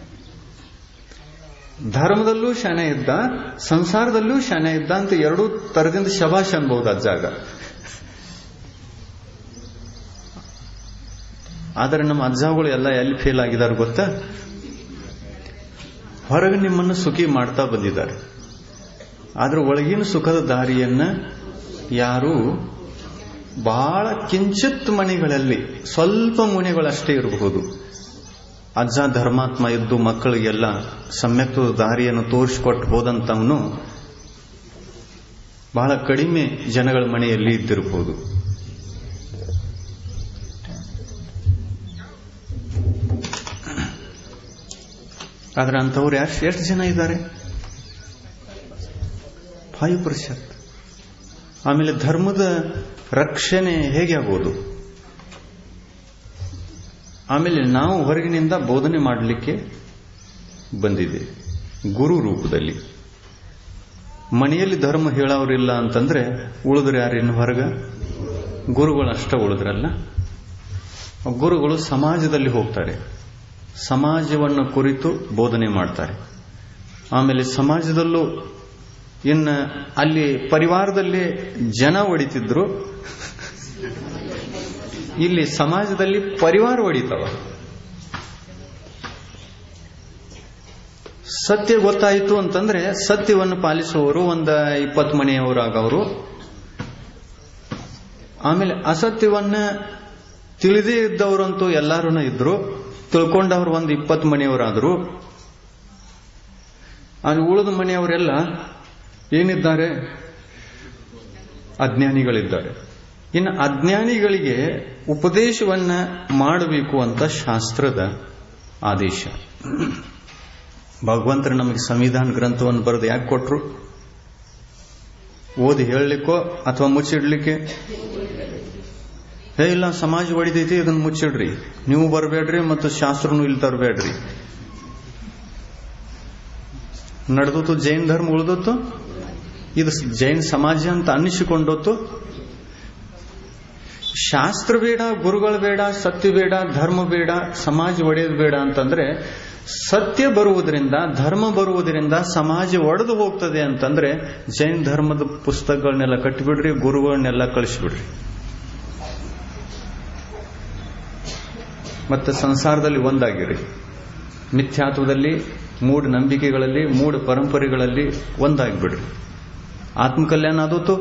ಧರ್ಮದಲ್ಲೂ ಶನ ಇದ್ದ ಸಂಸಾರದಲ್ಲೂ ಶನ ಇದ್ದ ಅಂತ ಎರಡೂ ತರದಿಂದ ಶಬಾಷ್ ಅನ್ಬಹುದು ಅಜ್ಜಾಗ ಆದರೆ ನಮ್ಮ ಅಜ್ಜಗಳು ಎಲ್ಲ ಎಲ್ಲಿ ಫೇಲ್ ಆಗಿದ್ದಾರೆ ಗೊತ್ತಾ ಹೊರಗೆ ನಿಮ್ಮನ್ನು ಸುಖಿ ಮಾಡ್ತಾ ಬಂದಿದ್ದಾರೆ ಆದ್ರೆ ಒಳಗಿನ ಸುಖದ ದಾರಿಯನ್ನ ಯಾರು ಬಹಳ ಕಿಂಚಿತ್ ಮನೆಗಳಲ್ಲಿ ಸ್ವಲ್ಪ ಮುನೆಗಳಷ್ಟೇ ಇರಬಹುದು ಅಜ್ಜ ಧರ್ಮಾತ್ಮ ಇದ್ದು ಮಕ್ಕಳಿಗೆಲ್ಲ ಸಮ್ಯಕ್ತದ ದಾರಿಯನ್ನು ತೋರಿಸಿಕೊಟ್ಟು ಹೋದಂತವನು ಬಹಳ ಕಡಿಮೆ ಜನಗಳ ಮನೆಯಲ್ಲಿ ಇದ್ದಿರಬಹುದು ಆದ್ರೆ ಅಂಥವ್ರು ಯಾರು ಎಷ್ಟು ಜನ ಇದ್ದಾರೆ ಫೈವ್ ಪರ್ಸೆಂಟ್ ಆಮೇಲೆ ಧರ್ಮದ ರಕ್ಷಣೆ ಹೇಗೆ ಆಗೋದು ಆಮೇಲೆ ನಾವು ಹೊರಗಿನಿಂದ ಬೋಧನೆ ಮಾಡಲಿಕ್ಕೆ ಬಂದಿದೆ ಗುರು ರೂಪದಲ್ಲಿ ಮನೆಯಲ್ಲಿ ಧರ್ಮ ಹೇಳೋರಿಲ್ಲ ಅಂತಂದ್ರೆ ಉಳಿದ್ರೆ ಯಾರೇನು ಹೊರಗ ಗುರುಗಳಷ್ಟ ಉಳಿದ್ರಲ್ಲ ಗುರುಗಳು ಸಮಾಜದಲ್ಲಿ ಹೋಗ್ತಾರೆ ಸಮಾಜವನ್ನು ಕುರಿತು ಬೋಧನೆ ಮಾಡ್ತಾರೆ ಆಮೇಲೆ ಸಮಾಜದಲ್ಲೂ ಇನ್ನ ಅಲ್ಲಿ ಪರಿವಾರದಲ್ಲಿ ಜನ ಹೊಡಿತಿದ್ರು ಇಲ್ಲಿ ಸಮಾಜದಲ್ಲಿ ಪರಿವಾರ ಹೊಡಿತಾವ ಸತ್ಯ ಗೊತ್ತಾಯಿತು ಅಂತಂದ್ರೆ ಸತ್ಯವನ್ನು ಪಾಲಿಸುವವರು ಒಂದ ಇಪ್ಪತ್ತು ಮನೆಯವರಾಗವರು ಆಮೇಲೆ ಅಸತ್ಯವನ್ನ ತಿಳಿದೇ ಇದ್ದವರಂತೂ ಎಲ್ಲಾರು ಇದ್ರು ತಿಳ್ಕೊಂಡವ್ರು ಒಂದು ಇಪ್ಪತ್ತು ಮನೆಯವರಾದ್ರು ಅದು ಉಳಿದ ಮನೆಯವರೆಲ್ಲ ಏನಿದ್ದಾರೆ ಅಜ್ಞಾನಿಗಳಿದ್ದಾರೆ ಇನ್ನು ಅಜ್ಞಾನಿಗಳಿಗೆ ಉಪದೇಶವನ್ನ ಮಾಡಬೇಕು ಅಂತ ಶಾಸ್ತ್ರದ ಆದೇಶ ಭಗವಂತರು ನಮಗೆ ಸಂವಿಧಾನ ಗ್ರಂಥವನ್ನು ಬರೆದು ಯಾಕೆ ಕೊಟ್ರು ಓದಿ ಹೇಳಲಿಕ್ಕೋ ಅಥವಾ ಮುಚ್ಚಿಡ್ಲಿಕ್ಕೆ ಹೇ ಇಲ್ಲ ಸಮಾಜ ಹೊಡಿದೈತಿ ಇದನ್ನ ಮುಚ್ಚಿಡ್ರಿ ನೀವು ಬರಬೇಡ್ರಿ ಮತ್ತು ಶಾಸ್ತ್ರನು ಇಲ್ಲಿ ತರಬೇಡ್ರಿ ನಡೆದತ್ತು ಜೈನ್ ಧರ್ಮ ಉಳಿದತ್ತು ಇದು ಜೈನ್ ಸಮಾಜ ಅಂತ ಅನ್ನಿಸಿಕೊಂಡೊತ್ತು ಶಾಸ್ತ್ರ ಬೇಡ ಗುರುಗಳು ಬೇಡ ಸತ್ಯ ಬೇಡ ಧರ್ಮ ಬೇಡ ಸಮಾಜ ಒಡೆಯೋದು ಬೇಡ ಅಂತಂದ್ರೆ ಸತ್ಯ ಬರುವುದರಿಂದ ಧರ್ಮ ಬರುವುದರಿಂದ ಸಮಾಜ ಒಡೆದು ಹೋಗ್ತದೆ ಅಂತಂದ್ರೆ ಜೈನ್ ಧರ್ಮದ ಪುಸ್ತಕಗಳನ್ನೆಲ್ಲ ಕಟ್ಟಿಬಿಡ್ರಿ ಗುರುಗಳನ್ನೆಲ್ಲ ಕಳಿಸ್ಬಿಡ್ರಿ ಮತ್ತೆ ಸಂಸಾರದಲ್ಲಿ ಒಂದಾಗಿರಿ ಮಿಥ್ಯಾತ್ವದಲ್ಲಿ ಮೂಢ ನಂಬಿಕೆಗಳಲ್ಲಿ ಮೂಢ ಪರಂಪರೆಗಳಲ್ಲಿ ಒಂದಾಗಿಬಿಡ್ರಿ ಆತ್ಮಕಲ್ಯಾಣ ಆದೋತು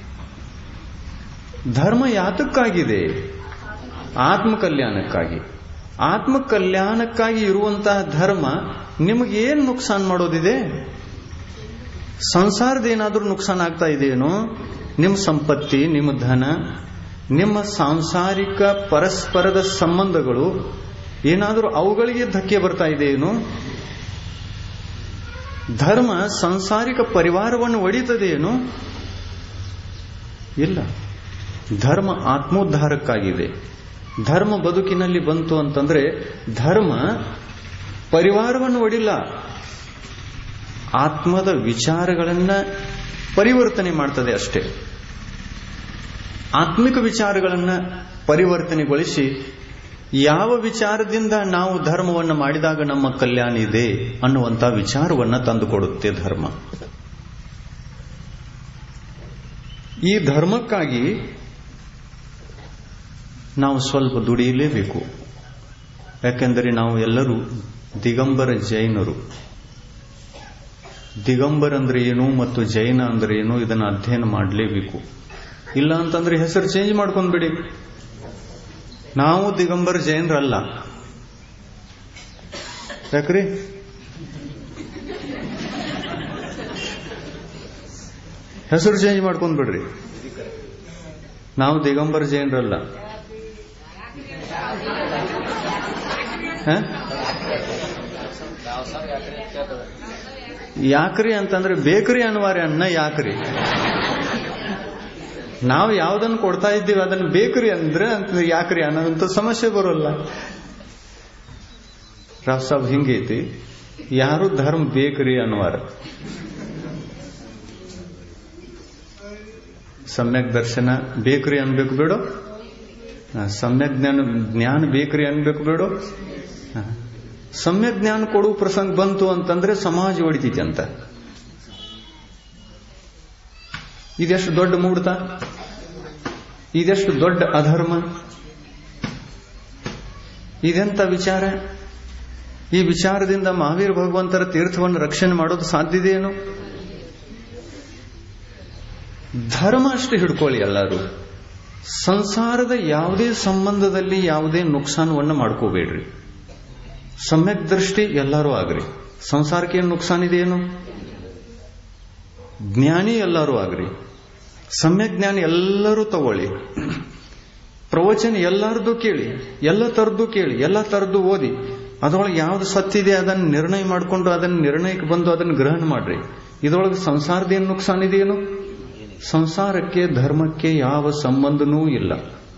ಧರ್ಮ ಯಾತಕ್ಕಾಗಿದೆ ಆತ್ಮಕಲ್ಯಾಣಕ್ಕಾಗಿ ಆತ್ಮ ಕಲ್ಯಾಣಕ್ಕಾಗಿ ಇರುವಂತಹ ಧರ್ಮ ನಿಮಗೇನು ನುಕ್ಸಾನ್ ಮಾಡೋದಿದೆ ಸಂಸಾರದ ಏನಾದ್ರೂ ನುಕ್ಸಾನ್ ಆಗ್ತಾ ಇದೆಯೇನೋ ನಿಮ್ಮ ಸಂಪತ್ತಿ ನಿಮ್ಮ ಧನ ನಿಮ್ಮ ಸಾಂಸಾರಿಕ ಪರಸ್ಪರದ ಸಂಬಂಧಗಳು ಏನಾದರೂ ಅವುಗಳಿಗೆ ಧಕ್ಕೆ ಬರ್ತಾ ಇದೆಯೇನು ಧರ್ಮ ಸಂಸಾರಿಕ ಪರಿವಾರವನ್ನು ಒಡಿತದೇನು ಇಲ್ಲ ಧರ್ಮ ಆತ್ಮೋದ್ಧಾರಕ್ಕಾಗಿದೆ ಧರ್ಮ ಬದುಕಿನಲ್ಲಿ ಬಂತು ಅಂತಂದ್ರೆ ಧರ್ಮ ಪರಿವಾರವನ್ನು ಒಡಿಲ್ಲ ಆತ್ಮದ ವಿಚಾರಗಳನ್ನ ಪರಿವರ್ತನೆ ಮಾಡ್ತದೆ ಅಷ್ಟೇ ಆತ್ಮಿಕ ವಿಚಾರಗಳನ್ನ ಪರಿವರ್ತನೆಗೊಳಿಸಿ ಯಾವ ವಿಚಾರದಿಂದ ನಾವು ಧರ್ಮವನ್ನು ಮಾಡಿದಾಗ ನಮ್ಮ ಕಲ್ಯಾಣ ಇದೆ ಅನ್ನುವಂಥ ವಿಚಾರವನ್ನ ತಂದುಕೊಡುತ್ತೆ ಧರ್ಮ ಈ ಧರ್ಮಕ್ಕಾಗಿ ನಾವು ಸ್ವಲ್ಪ ದುಡಿಯಲೇಬೇಕು ಯಾಕೆಂದರೆ ನಾವು ಎಲ್ಲರೂ ದಿಗಂಬರ ಜೈನರು ದಿಗಂಬರ್ ಅಂದ್ರೆ ಏನು ಮತ್ತು ಜೈನ ಅಂದ್ರೆ ಏನು ಇದನ್ನು ಅಧ್ಯಯನ ಮಾಡಲೇಬೇಕು ಇಲ್ಲ ಅಂತಂದ್ರೆ ಹೆಸರು ಚೇಂಜ್ ಮಾಡ್ಕೊಂಡ್ಬಿಡಿ ನಾವು ದಿಗಂಬರ್ ಜೈನರಲ್ಲ ಯಾಕ್ರಿ ಹೆಸರು ಚೇಂಜ್ ಮಾಡ್ಕೊಂಡ್ಬಿಡ್ರಿ ನಾವು ದಿಗಂಬರ್ ಜೈನರಲ್ಲ ಯಾಕ್ರಿ ಅಂತಂದ್ರೆ ಬೇಕ್ರಿ ಅನಿವಾರ್ಯ ಅನ್ನ ಯಾಕ್ರಿ ನಾವು ಯಾವ್ದನ್ನು ಕೊಡ್ತಾ ಇದ್ದೀವಿ ಅದನ್ನು ಬೇಕ್ರಿ ಅಂದ್ರೆ ಅಂತ ಯಾಕ್ರಿ ಅನ್ನೋದಂತ ಸಮಸ್ಯೆ ಬರೋಲ್ಲ ರಾವ್ ಸಾಬ್ ಹಿಂಗೈತಿ ಯಾರು ಧರ್ಮ ಬೇಕ್ರಿ ಅನ್ನುವಾರ ಸಮ್ಯಕ್ ದರ್ಶನ ಬೇಕ್ರಿ ಅನ್ಬೇಕು ಬೇಡ ಸಮ್ಯಕ್ ಜ್ಞಾನ ಜ್ಞಾನ ಬೇಕ್ರಿ ಅನ್ಬೇಕು ಬೇಡ ಸಮ್ಯಕ್ ಜ್ಞಾನ ಕೊಡುವ ಪ್ರಸಂಗ ಬಂತು ಅಂತಂದ್ರೆ ಸಮಾಜ ಹೊಡಿತೈತಿ ಅಂತ ಇದೆಷ್ಟು ದೊಡ್ಡ ಮೂಡ್ತ ಇದೆಷ್ಟು ದೊಡ್ಡ ಅಧರ್ಮ ಇದೆಂತ ವಿಚಾರ ಈ ವಿಚಾರದಿಂದ ಮಹಾವೀರ ಭಗವಂತರ ತೀರ್ಥವನ್ನು ರಕ್ಷಣೆ ಮಾಡೋದು ಸಾಧ್ಯದೇನು ಧರ್ಮ ಅಷ್ಟು ಹಿಡ್ಕೊಳ್ಳಿ ಎಲ್ಲರೂ ಸಂಸಾರದ ಯಾವುದೇ ಸಂಬಂಧದಲ್ಲಿ ಯಾವುದೇ ನುಕ್ಸಾನವನ್ನು ಮಾಡ್ಕೋಬೇಡ್ರಿ ಸಮ್ಯಕ್ ದೃಷ್ಟಿ ಎಲ್ಲರೂ ಆಗ್ರಿ ಸಂಸಾರಕ್ಕೆ ಏನು ನುಕ್ಸಾನ್ ಇದೆಯೇನು ಜ್ಞಾನಿ ಎಲ್ಲರೂ ಆಗ್ರಿ ಸಮ್ಯಕ್ ಜ್ಞಾನಿ ಎಲ್ಲರೂ ತಗೊಳ್ಳಿ ಪ್ರವಚನ ಎಲ್ಲರದ್ದು ಕೇಳಿ ಎಲ್ಲ ತರದ್ದು ಕೇಳಿ ಎಲ್ಲ ತರದ್ದು ಓದಿ ಅದರೊಳಗೆ ಯಾವ್ದು ಸತ್ತಿದೆ ಅದನ್ನು ನಿರ್ಣಯ ಮಾಡಿಕೊಂಡು ಅದನ್ನು ನಿರ್ಣಯಕ್ಕೆ ಬಂದು ಅದನ್ನು ಗ್ರಹಣ ಮಾಡ್ರಿ ಇದರೊಳಗೆ ಸಂಸಾರದ ಏನು ನುಕ್ಸಾನ್ ಇದೆಯೇನು ಸಂಸಾರಕ್ಕೆ ಧರ್ಮಕ್ಕೆ ಯಾವ ಸಂಬಂಧನೂ ಇಲ್ಲ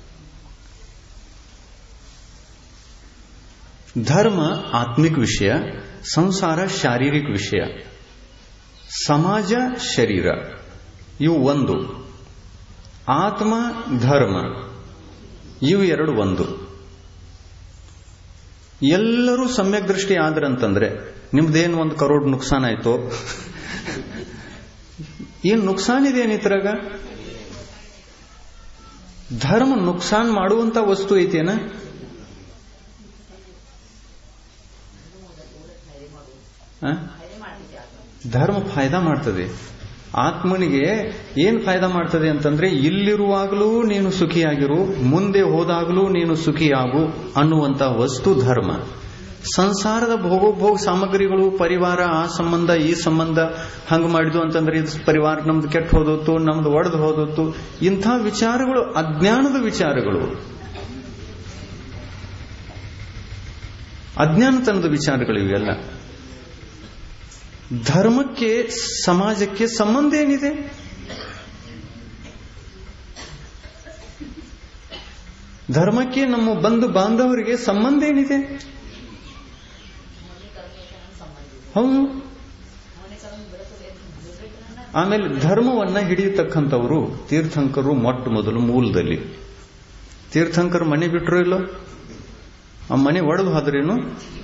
ಧರ್ಮ ಆತ್ಮಿಕ ವಿಷಯ ಸಂಸಾರ ಶಾರೀರಿಕ ವಿಷಯ ಸಮಾಜ ಶರೀರ ಇವು ಒಂದು ಆತ್ಮ ಧರ್ಮ ಇವು ಎರಡು ಒಂದು ಎಲ್ಲರೂ ಸಮ್ಯಕ್ ದೃಷ್ಟಿ ಆದ್ರಂತಂದ್ರೆ ನಿಮ್ದೇನು ಒಂದು ಕರೋಡ್ ನುಕ್ಸಾನ್ ಆಯ್ತೋ ಏನ್ ನುಕ್ಸಾನ್ ಇದೆ ಏನಿದ್ರಾಗ ಧರ್ಮ ನುಕ್ಸಾನ್ ಮಾಡುವಂತ ವಸ್ತು ಐತೇನ ಧರ್ಮ ಫಾಯ್ದಾ ಮಾಡ್ತದೆ ಆತ್ಮನಿಗೆ ಏನ್ ಫಾಯ್ದಾ ಮಾಡ್ತದೆ ಅಂತಂದ್ರೆ ಇಲ್ಲಿರುವಾಗಲೂ ನೀನು ಸುಖಿಯಾಗಿರು ಮುಂದೆ ಹೋದಾಗಲೂ ನೀನು ಸುಖಿಯಾಗು ಅನ್ನುವಂತ ವಸ್ತು ಧರ್ಮ ಸಂಸಾರದ ಭೋಗೋಪಭೋಗ ಸಾಮಗ್ರಿಗಳು ಪರಿವಾರ ಆ ಸಂಬಂಧ ಈ ಸಂಬಂಧ ಹಂಗ ಮಾಡಿದ್ವು ಅಂತಂದ್ರೆ ಇದು ಪರಿವಾರ ನಮ್ದು ಕೆಟ್ಟ ಹೋದತ್ತು ನಮ್ದು ಒಡೆದು ಹೋದತ್ತು ಇಂಥ ವಿಚಾರಗಳು ಅಜ್ಞಾನದ ವಿಚಾರಗಳು ಅಜ್ಞಾನತನದ ವಿಚಾರಗಳು ಇವೆಲ್ಲ ಧರ್ಮಕ್ಕೆ ಸಮಾಜಕ್ಕೆ ಸಂಬಂಧ ಏನಿದೆ ಧರ್ಮಕ್ಕೆ ನಮ್ಮ ಬಂಧು ಬಾಂಧವರಿಗೆ ಸಂಬಂಧ ಏನಿದೆ ಹೌದು ಆಮೇಲೆ ಧರ್ಮವನ್ನ ಹಿಡಿಯತಕ್ಕಂಥವರು ತೀರ್ಥಂಕರು ಮೊಟ್ಟ ಮೊದಲು ಮೂಲದಲ್ಲಿ ತೀರ್ಥಂಕರು ಮನೆ ಬಿಟ್ಟರು ಇಲ್ಲೋ ಆ ಮನೆ ಒಡೆದು ಹೋದ್ರೇನು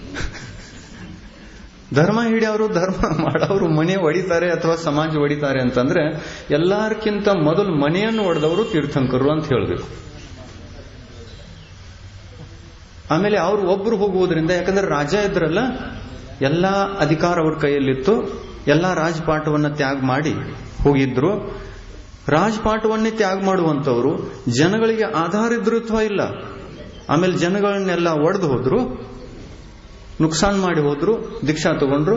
ಧರ್ಮ ಹಿಡಿಯವರು ಧರ್ಮ ಮಾಡೋರು ಮನೆ ಒಡಿತಾರೆ ಅಥವಾ ಸಮಾಜ ಒಡಿತಾರೆ ಅಂತಂದ್ರೆ ಎಲ್ಲಾರ್ಕಿಂತ ಮೊದಲು ಮನೆಯನ್ನು ಒಡೆದವರು ತೀರ್ಥಂಕರು ಅಂತ ಹೇಳಬೇಕು ಆಮೇಲೆ ಅವ್ರು ಒಬ್ರು ಹೋಗುವುದರಿಂದ ಯಾಕಂದ್ರೆ ರಾಜ ಇದ್ರಲ್ಲ ಎಲ್ಲಾ ಅಧಿಕಾರ ಅವ್ರ ಕೈಯಲ್ಲಿತ್ತು ಎಲ್ಲಾ ರಾಜಪಾಠವನ್ನ ತ್ಯಾಗ ಮಾಡಿ ಹೋಗಿದ್ರು ರಾಜಪಾಠವನ್ನೇ ತ್ಯಾಗ ಮಾಡುವಂತವರು ಜನಗಳಿಗೆ ಆಧಾರ ಇದ್ರು ಅಥವಾ ಇಲ್ಲ ಆಮೇಲೆ ಜನಗಳನ್ನೆಲ್ಲ ಒಡೆದು ಹೋದ್ರು ನುಕ್ಸಾನ್ ಮಾಡಿ ಹೋದ್ರು ದೀಕ್ಷಾ ತಗೊಂಡ್ರು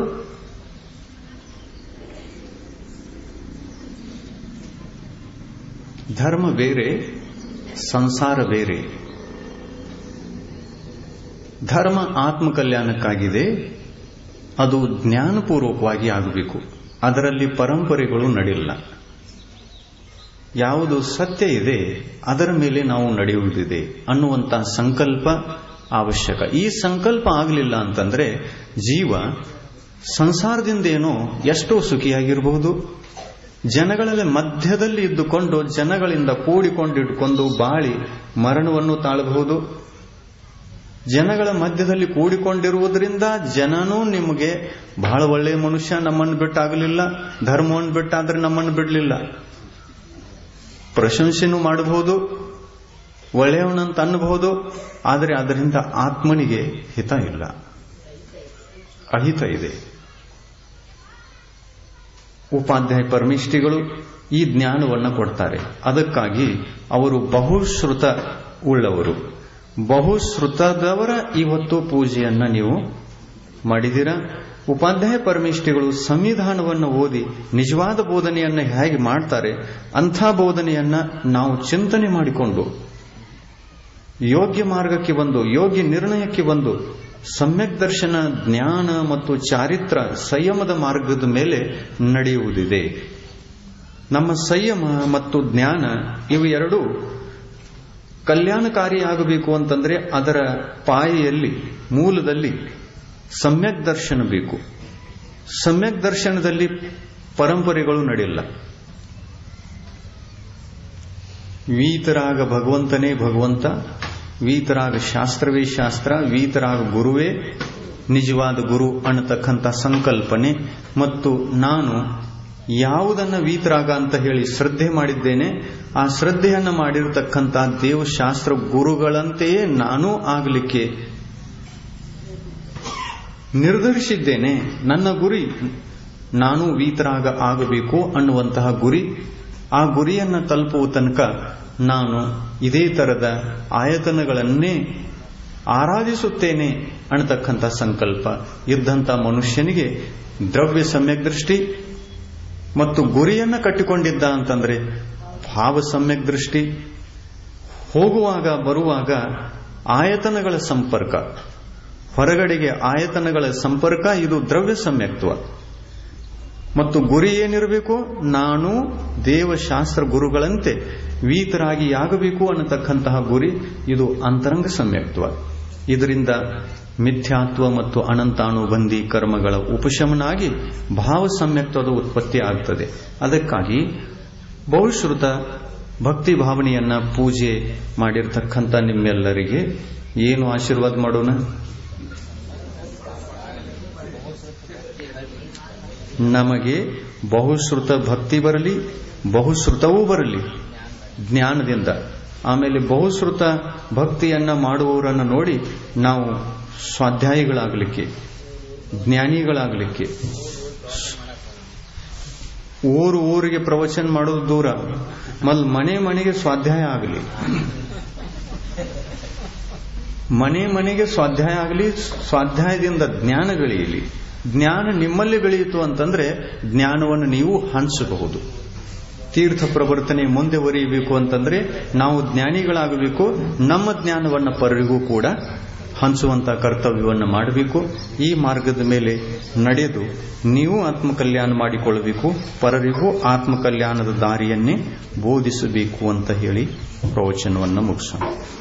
ಧರ್ಮ ಬೇರೆ ಸಂಸಾರ ಬೇರೆ ಧರ್ಮ ಆತ್ಮ ಕಲ್ಯಾಣಕ್ಕಾಗಿದೆ ಅದು ಜ್ಞಾನಪೂರ್ವಕವಾಗಿ ಆಗಬೇಕು ಅದರಲ್ಲಿ ಪರಂಪರೆಗಳು ನಡೆಯಲ್ಲ ಯಾವುದು ಸತ್ಯ ಇದೆ ಅದರ ಮೇಲೆ ನಾವು ನಡೆಯುವುದಿದೆ ಅನ್ನುವಂತ ಸಂಕಲ್ಪ ಅವಶ್ಯಕ ಈ ಸಂಕಲ್ಪ ಆಗಲಿಲ್ಲ ಅಂತಂದ್ರೆ ಜೀವ ಸಂಸಾರದಿಂದೇನೋ ಎಷ್ಟೋ ಸುಖಿಯಾಗಿರಬಹುದು ಜನಗಳ ಮಧ್ಯದಲ್ಲಿ ಇದ್ದುಕೊಂಡು ಜನಗಳಿಂದ ಕೂಡಿಕೊಂಡಿಟ್ಟುಕೊಂಡು ಬಾಳಿ ಮರಣವನ್ನು ತಾಳಬಹುದು ಜನಗಳ ಮಧ್ಯದಲ್ಲಿ ಕೂಡಿಕೊಂಡಿರುವುದರಿಂದ ಜನನೂ ನಿಮಗೆ ಬಹಳ ಒಳ್ಳೆಯ ಮನುಷ್ಯ ನಮ್ಮನ್ನು ಬಿಟ್ಟಾಗಲಿಲ್ಲ ಧರ್ಮವನ್ನು ಬಿಟ್ಟಾದ್ರೆ ನಮ್ಮನ್ನು ಬಿಡಲಿಲ್ಲ ಪ್ರಶಂಸೆನೂ ಮಾಡಬಹುದು ಒಳ್ಳೆಯವನಂತ ಅನ್ನಬಹುದು ಆದರೆ ಅದರಿಂದ ಆತ್ಮನಿಗೆ ಹಿತ ಇಲ್ಲ ಅಹಿತ ಇದೆ ಉಪಾಧ್ಯಾಯ ಪರಮಿಷ್ಠಿಗಳು ಈ ಜ್ಞಾನವನ್ನು ಕೊಡ್ತಾರೆ ಅದಕ್ಕಾಗಿ ಅವರು ಬಹುಶ್ರುತ ಉಳ್ಳವರು ಬಹುಶ್ರುತದವರ ಇವತ್ತು ಪೂಜೆಯನ್ನ ನೀವು ಮಾಡಿದಿರ ಉಪಾಧ್ಯಾಯ ಪರಮಿಷ್ಠಿಗಳು ಸಂವಿಧಾನವನ್ನು ಓದಿ ನಿಜವಾದ ಬೋಧನೆಯನ್ನ ಹೇಗೆ ಮಾಡ್ತಾರೆ ಅಂಥ ಬೋಧನೆಯನ್ನ ನಾವು ಚಿಂತನೆ ಮಾಡಿಕೊಂಡು ಯೋಗ್ಯ ಮಾರ್ಗಕ್ಕೆ ಬಂದು ಯೋಗ್ಯ ನಿರ್ಣಯಕ್ಕೆ ಬಂದು ಸಮ್ಯಕ್ ದರ್ಶನ ಜ್ಞಾನ ಮತ್ತು ಚಾರಿತ್ರ ಸಂಯಮದ ಮಾರ್ಗದ ಮೇಲೆ ನಡೆಯುವುದಿದೆ ನಮ್ಮ ಸಂಯಮ ಮತ್ತು ಜ್ಞಾನ ಇವು ಎರಡು ಕಲ್ಯಾಣಕಾರಿಯಾಗಬೇಕು ಅಂತಂದ್ರೆ ಅದರ ಪಾಯೆಯಲ್ಲಿ ಮೂಲದಲ್ಲಿ ಸಮ್ಯಕ್ ದರ್ಶನ ಬೇಕು ಸಮ್ಯಕ್ ದರ್ಶನದಲ್ಲಿ ಪರಂಪರೆಗಳು ನಡೆಯಲ್ಲ ವೀತರಾಗ ಭಗವಂತನೇ ಭಗವಂತ ವೀತರಾಗ ಶಾಸ್ತ್ರವೇ ಶಾಸ್ತ್ರ ವೀತರಾಗ ಗುರುವೇ ನಿಜವಾದ ಗುರು ಅನ್ನತಕ್ಕಂಥ ಸಂಕಲ್ಪನೆ ಮತ್ತು ನಾನು ಯಾವುದನ್ನ ವೀತರಾಗ ಅಂತ ಹೇಳಿ ಶ್ರದ್ಧೆ ಮಾಡಿದ್ದೇನೆ ಆ ಶ್ರದ್ಧೆಯನ್ನ ಮಾಡಿರತಕ್ಕಂಥ ದೇವಶಾಸ್ತ್ರ ಗುರುಗಳಂತೆಯೇ ನಾನೂ ಆಗಲಿಕ್ಕೆ ನಿರ್ಧರಿಸಿದ್ದೇನೆ ನನ್ನ ಗುರಿ ನಾನು ವೀತರಾಗ ಆಗಬೇಕು ಅನ್ನುವಂತಹ ಗುರಿ ಆ ಗುರಿಯನ್ನ ತಲುಪುವ ತನಕ ನಾನು ಇದೇ ತರದ ಆಯತನಗಳನ್ನೇ ಆರಾಧಿಸುತ್ತೇನೆ ಅನ್ನತಕ್ಕಂಥ ಸಂಕಲ್ಪ ಇದ್ದಂಥ ಮನುಷ್ಯನಿಗೆ ದ್ರವ್ಯ ಸಮ್ಯಕ್ ದೃಷ್ಟಿ ಮತ್ತು ಗುರಿಯನ್ನ ಕಟ್ಟಿಕೊಂಡಿದ್ದ ಅಂತಂದ್ರೆ ಭಾವ ಸಮ್ಯಕ್ ದೃಷ್ಟಿ ಹೋಗುವಾಗ ಬರುವಾಗ ಆಯತನಗಳ ಸಂಪರ್ಕ ಹೊರಗಡೆಗೆ ಆಯತನಗಳ ಸಂಪರ್ಕ ಇದು ದ್ರವ್ಯ ಸಮ್ಯಕ್ತ್ವ ಮತ್ತು ಗುರಿ ಏನಿರಬೇಕು ನಾನು ದೇವಶಾಸ್ತ್ರ ಗುರುಗಳಂತೆ ವೀತರಾಗಿ ಆಗಬೇಕು ಅನ್ನತಕ್ಕಂತಹ ಗುರಿ ಇದು ಅಂತರಂಗ ಸಮ್ಯಕ್ತ್ವ ಇದರಿಂದ ಮಿಥ್ಯಾತ್ವ ಮತ್ತು ಅನಂತಾನುಬಂಧಿ ಕರ್ಮಗಳ ಉಪಶಮನಾಗಿ ಭಾವ ಸಮ್ಯಕ್ತ್ವದ ಉತ್ಪತ್ತಿ ಆಗ್ತದೆ ಅದಕ್ಕಾಗಿ ಬಹುಶ್ರುತ ಭಕ್ತಿ ಭಾವನೆಯನ್ನ ಪೂಜೆ ಮಾಡಿರ್ತಕ್ಕಂಥ ನಿಮ್ಮೆಲ್ಲರಿಗೆ ಏನು ಆಶೀರ್ವಾದ ಮಾಡೋಣ ನಮಗೆ ಬಹುಶ್ರುತ ಭಕ್ತಿ ಬರಲಿ ಬಹುಶ್ರುತವೂ ಬರಲಿ ಜ್ಞಾನದಿಂದ ಆಮೇಲೆ ಬಹುಶ್ರುತ ಭಕ್ತಿಯನ್ನ ಮಾಡುವವರನ್ನು ನೋಡಿ ನಾವು ಸ್ವಾಧ್ಯಾಯಿಗಳಾಗಲಿಕ್ಕೆ ಜ್ಞಾನಿಗಳಾಗಲಿಕ್ಕೆ ಊರು ಊರಿಗೆ ಪ್ರವಚನ ಮಾಡೋದು ದೂರ ಮಲ್ ಮನೆ ಮನೆಗೆ ಸ್ವಾಧ್ಯಾಯ ಆಗಲಿ ಮನೆ ಮನೆಗೆ ಸ್ವಾಧ್ಯಾಯ ಆಗಲಿ ಸ್ವಾಧ್ಯಾಯದಿಂದ ಜ್ಞಾನ ಬೆಳೆಯಲಿ ಜ್ಞಾನ ನಿಮ್ಮಲ್ಲಿ ಬೆಳೆಯಿತು ಅಂತಂದ್ರೆ ಜ್ಞಾನವನ್ನು ನೀವು ಹಂಚಬಹುದು ತೀರ್ಥ ಪ್ರವರ್ತನೆ ಮುಂದೆ ಒರೆಯಬೇಕು ಅಂತಂದ್ರೆ ನಾವು ಜ್ಞಾನಿಗಳಾಗಬೇಕು ನಮ್ಮ ಜ್ಞಾನವನ್ನು ಪರರಿಗೂ ಕೂಡ ಹಂಚುವಂತ ಕರ್ತವ್ಯವನ್ನು ಮಾಡಬೇಕು ಈ ಮಾರ್ಗದ ಮೇಲೆ ನಡೆದು ನೀವು ಆತ್ಮಕಲ್ಯಾಣ ಮಾಡಿಕೊಳ್ಳಬೇಕು ಪರರಿಗೂ ಆತ್ಮಕಲ್ಯಾಣದ ದಾರಿಯನ್ನೇ ಬೋಧಿಸಬೇಕು ಅಂತ ಹೇಳಿ ಪ್ರವಚನವನ್ನು ಮುಗಿಸೋಣ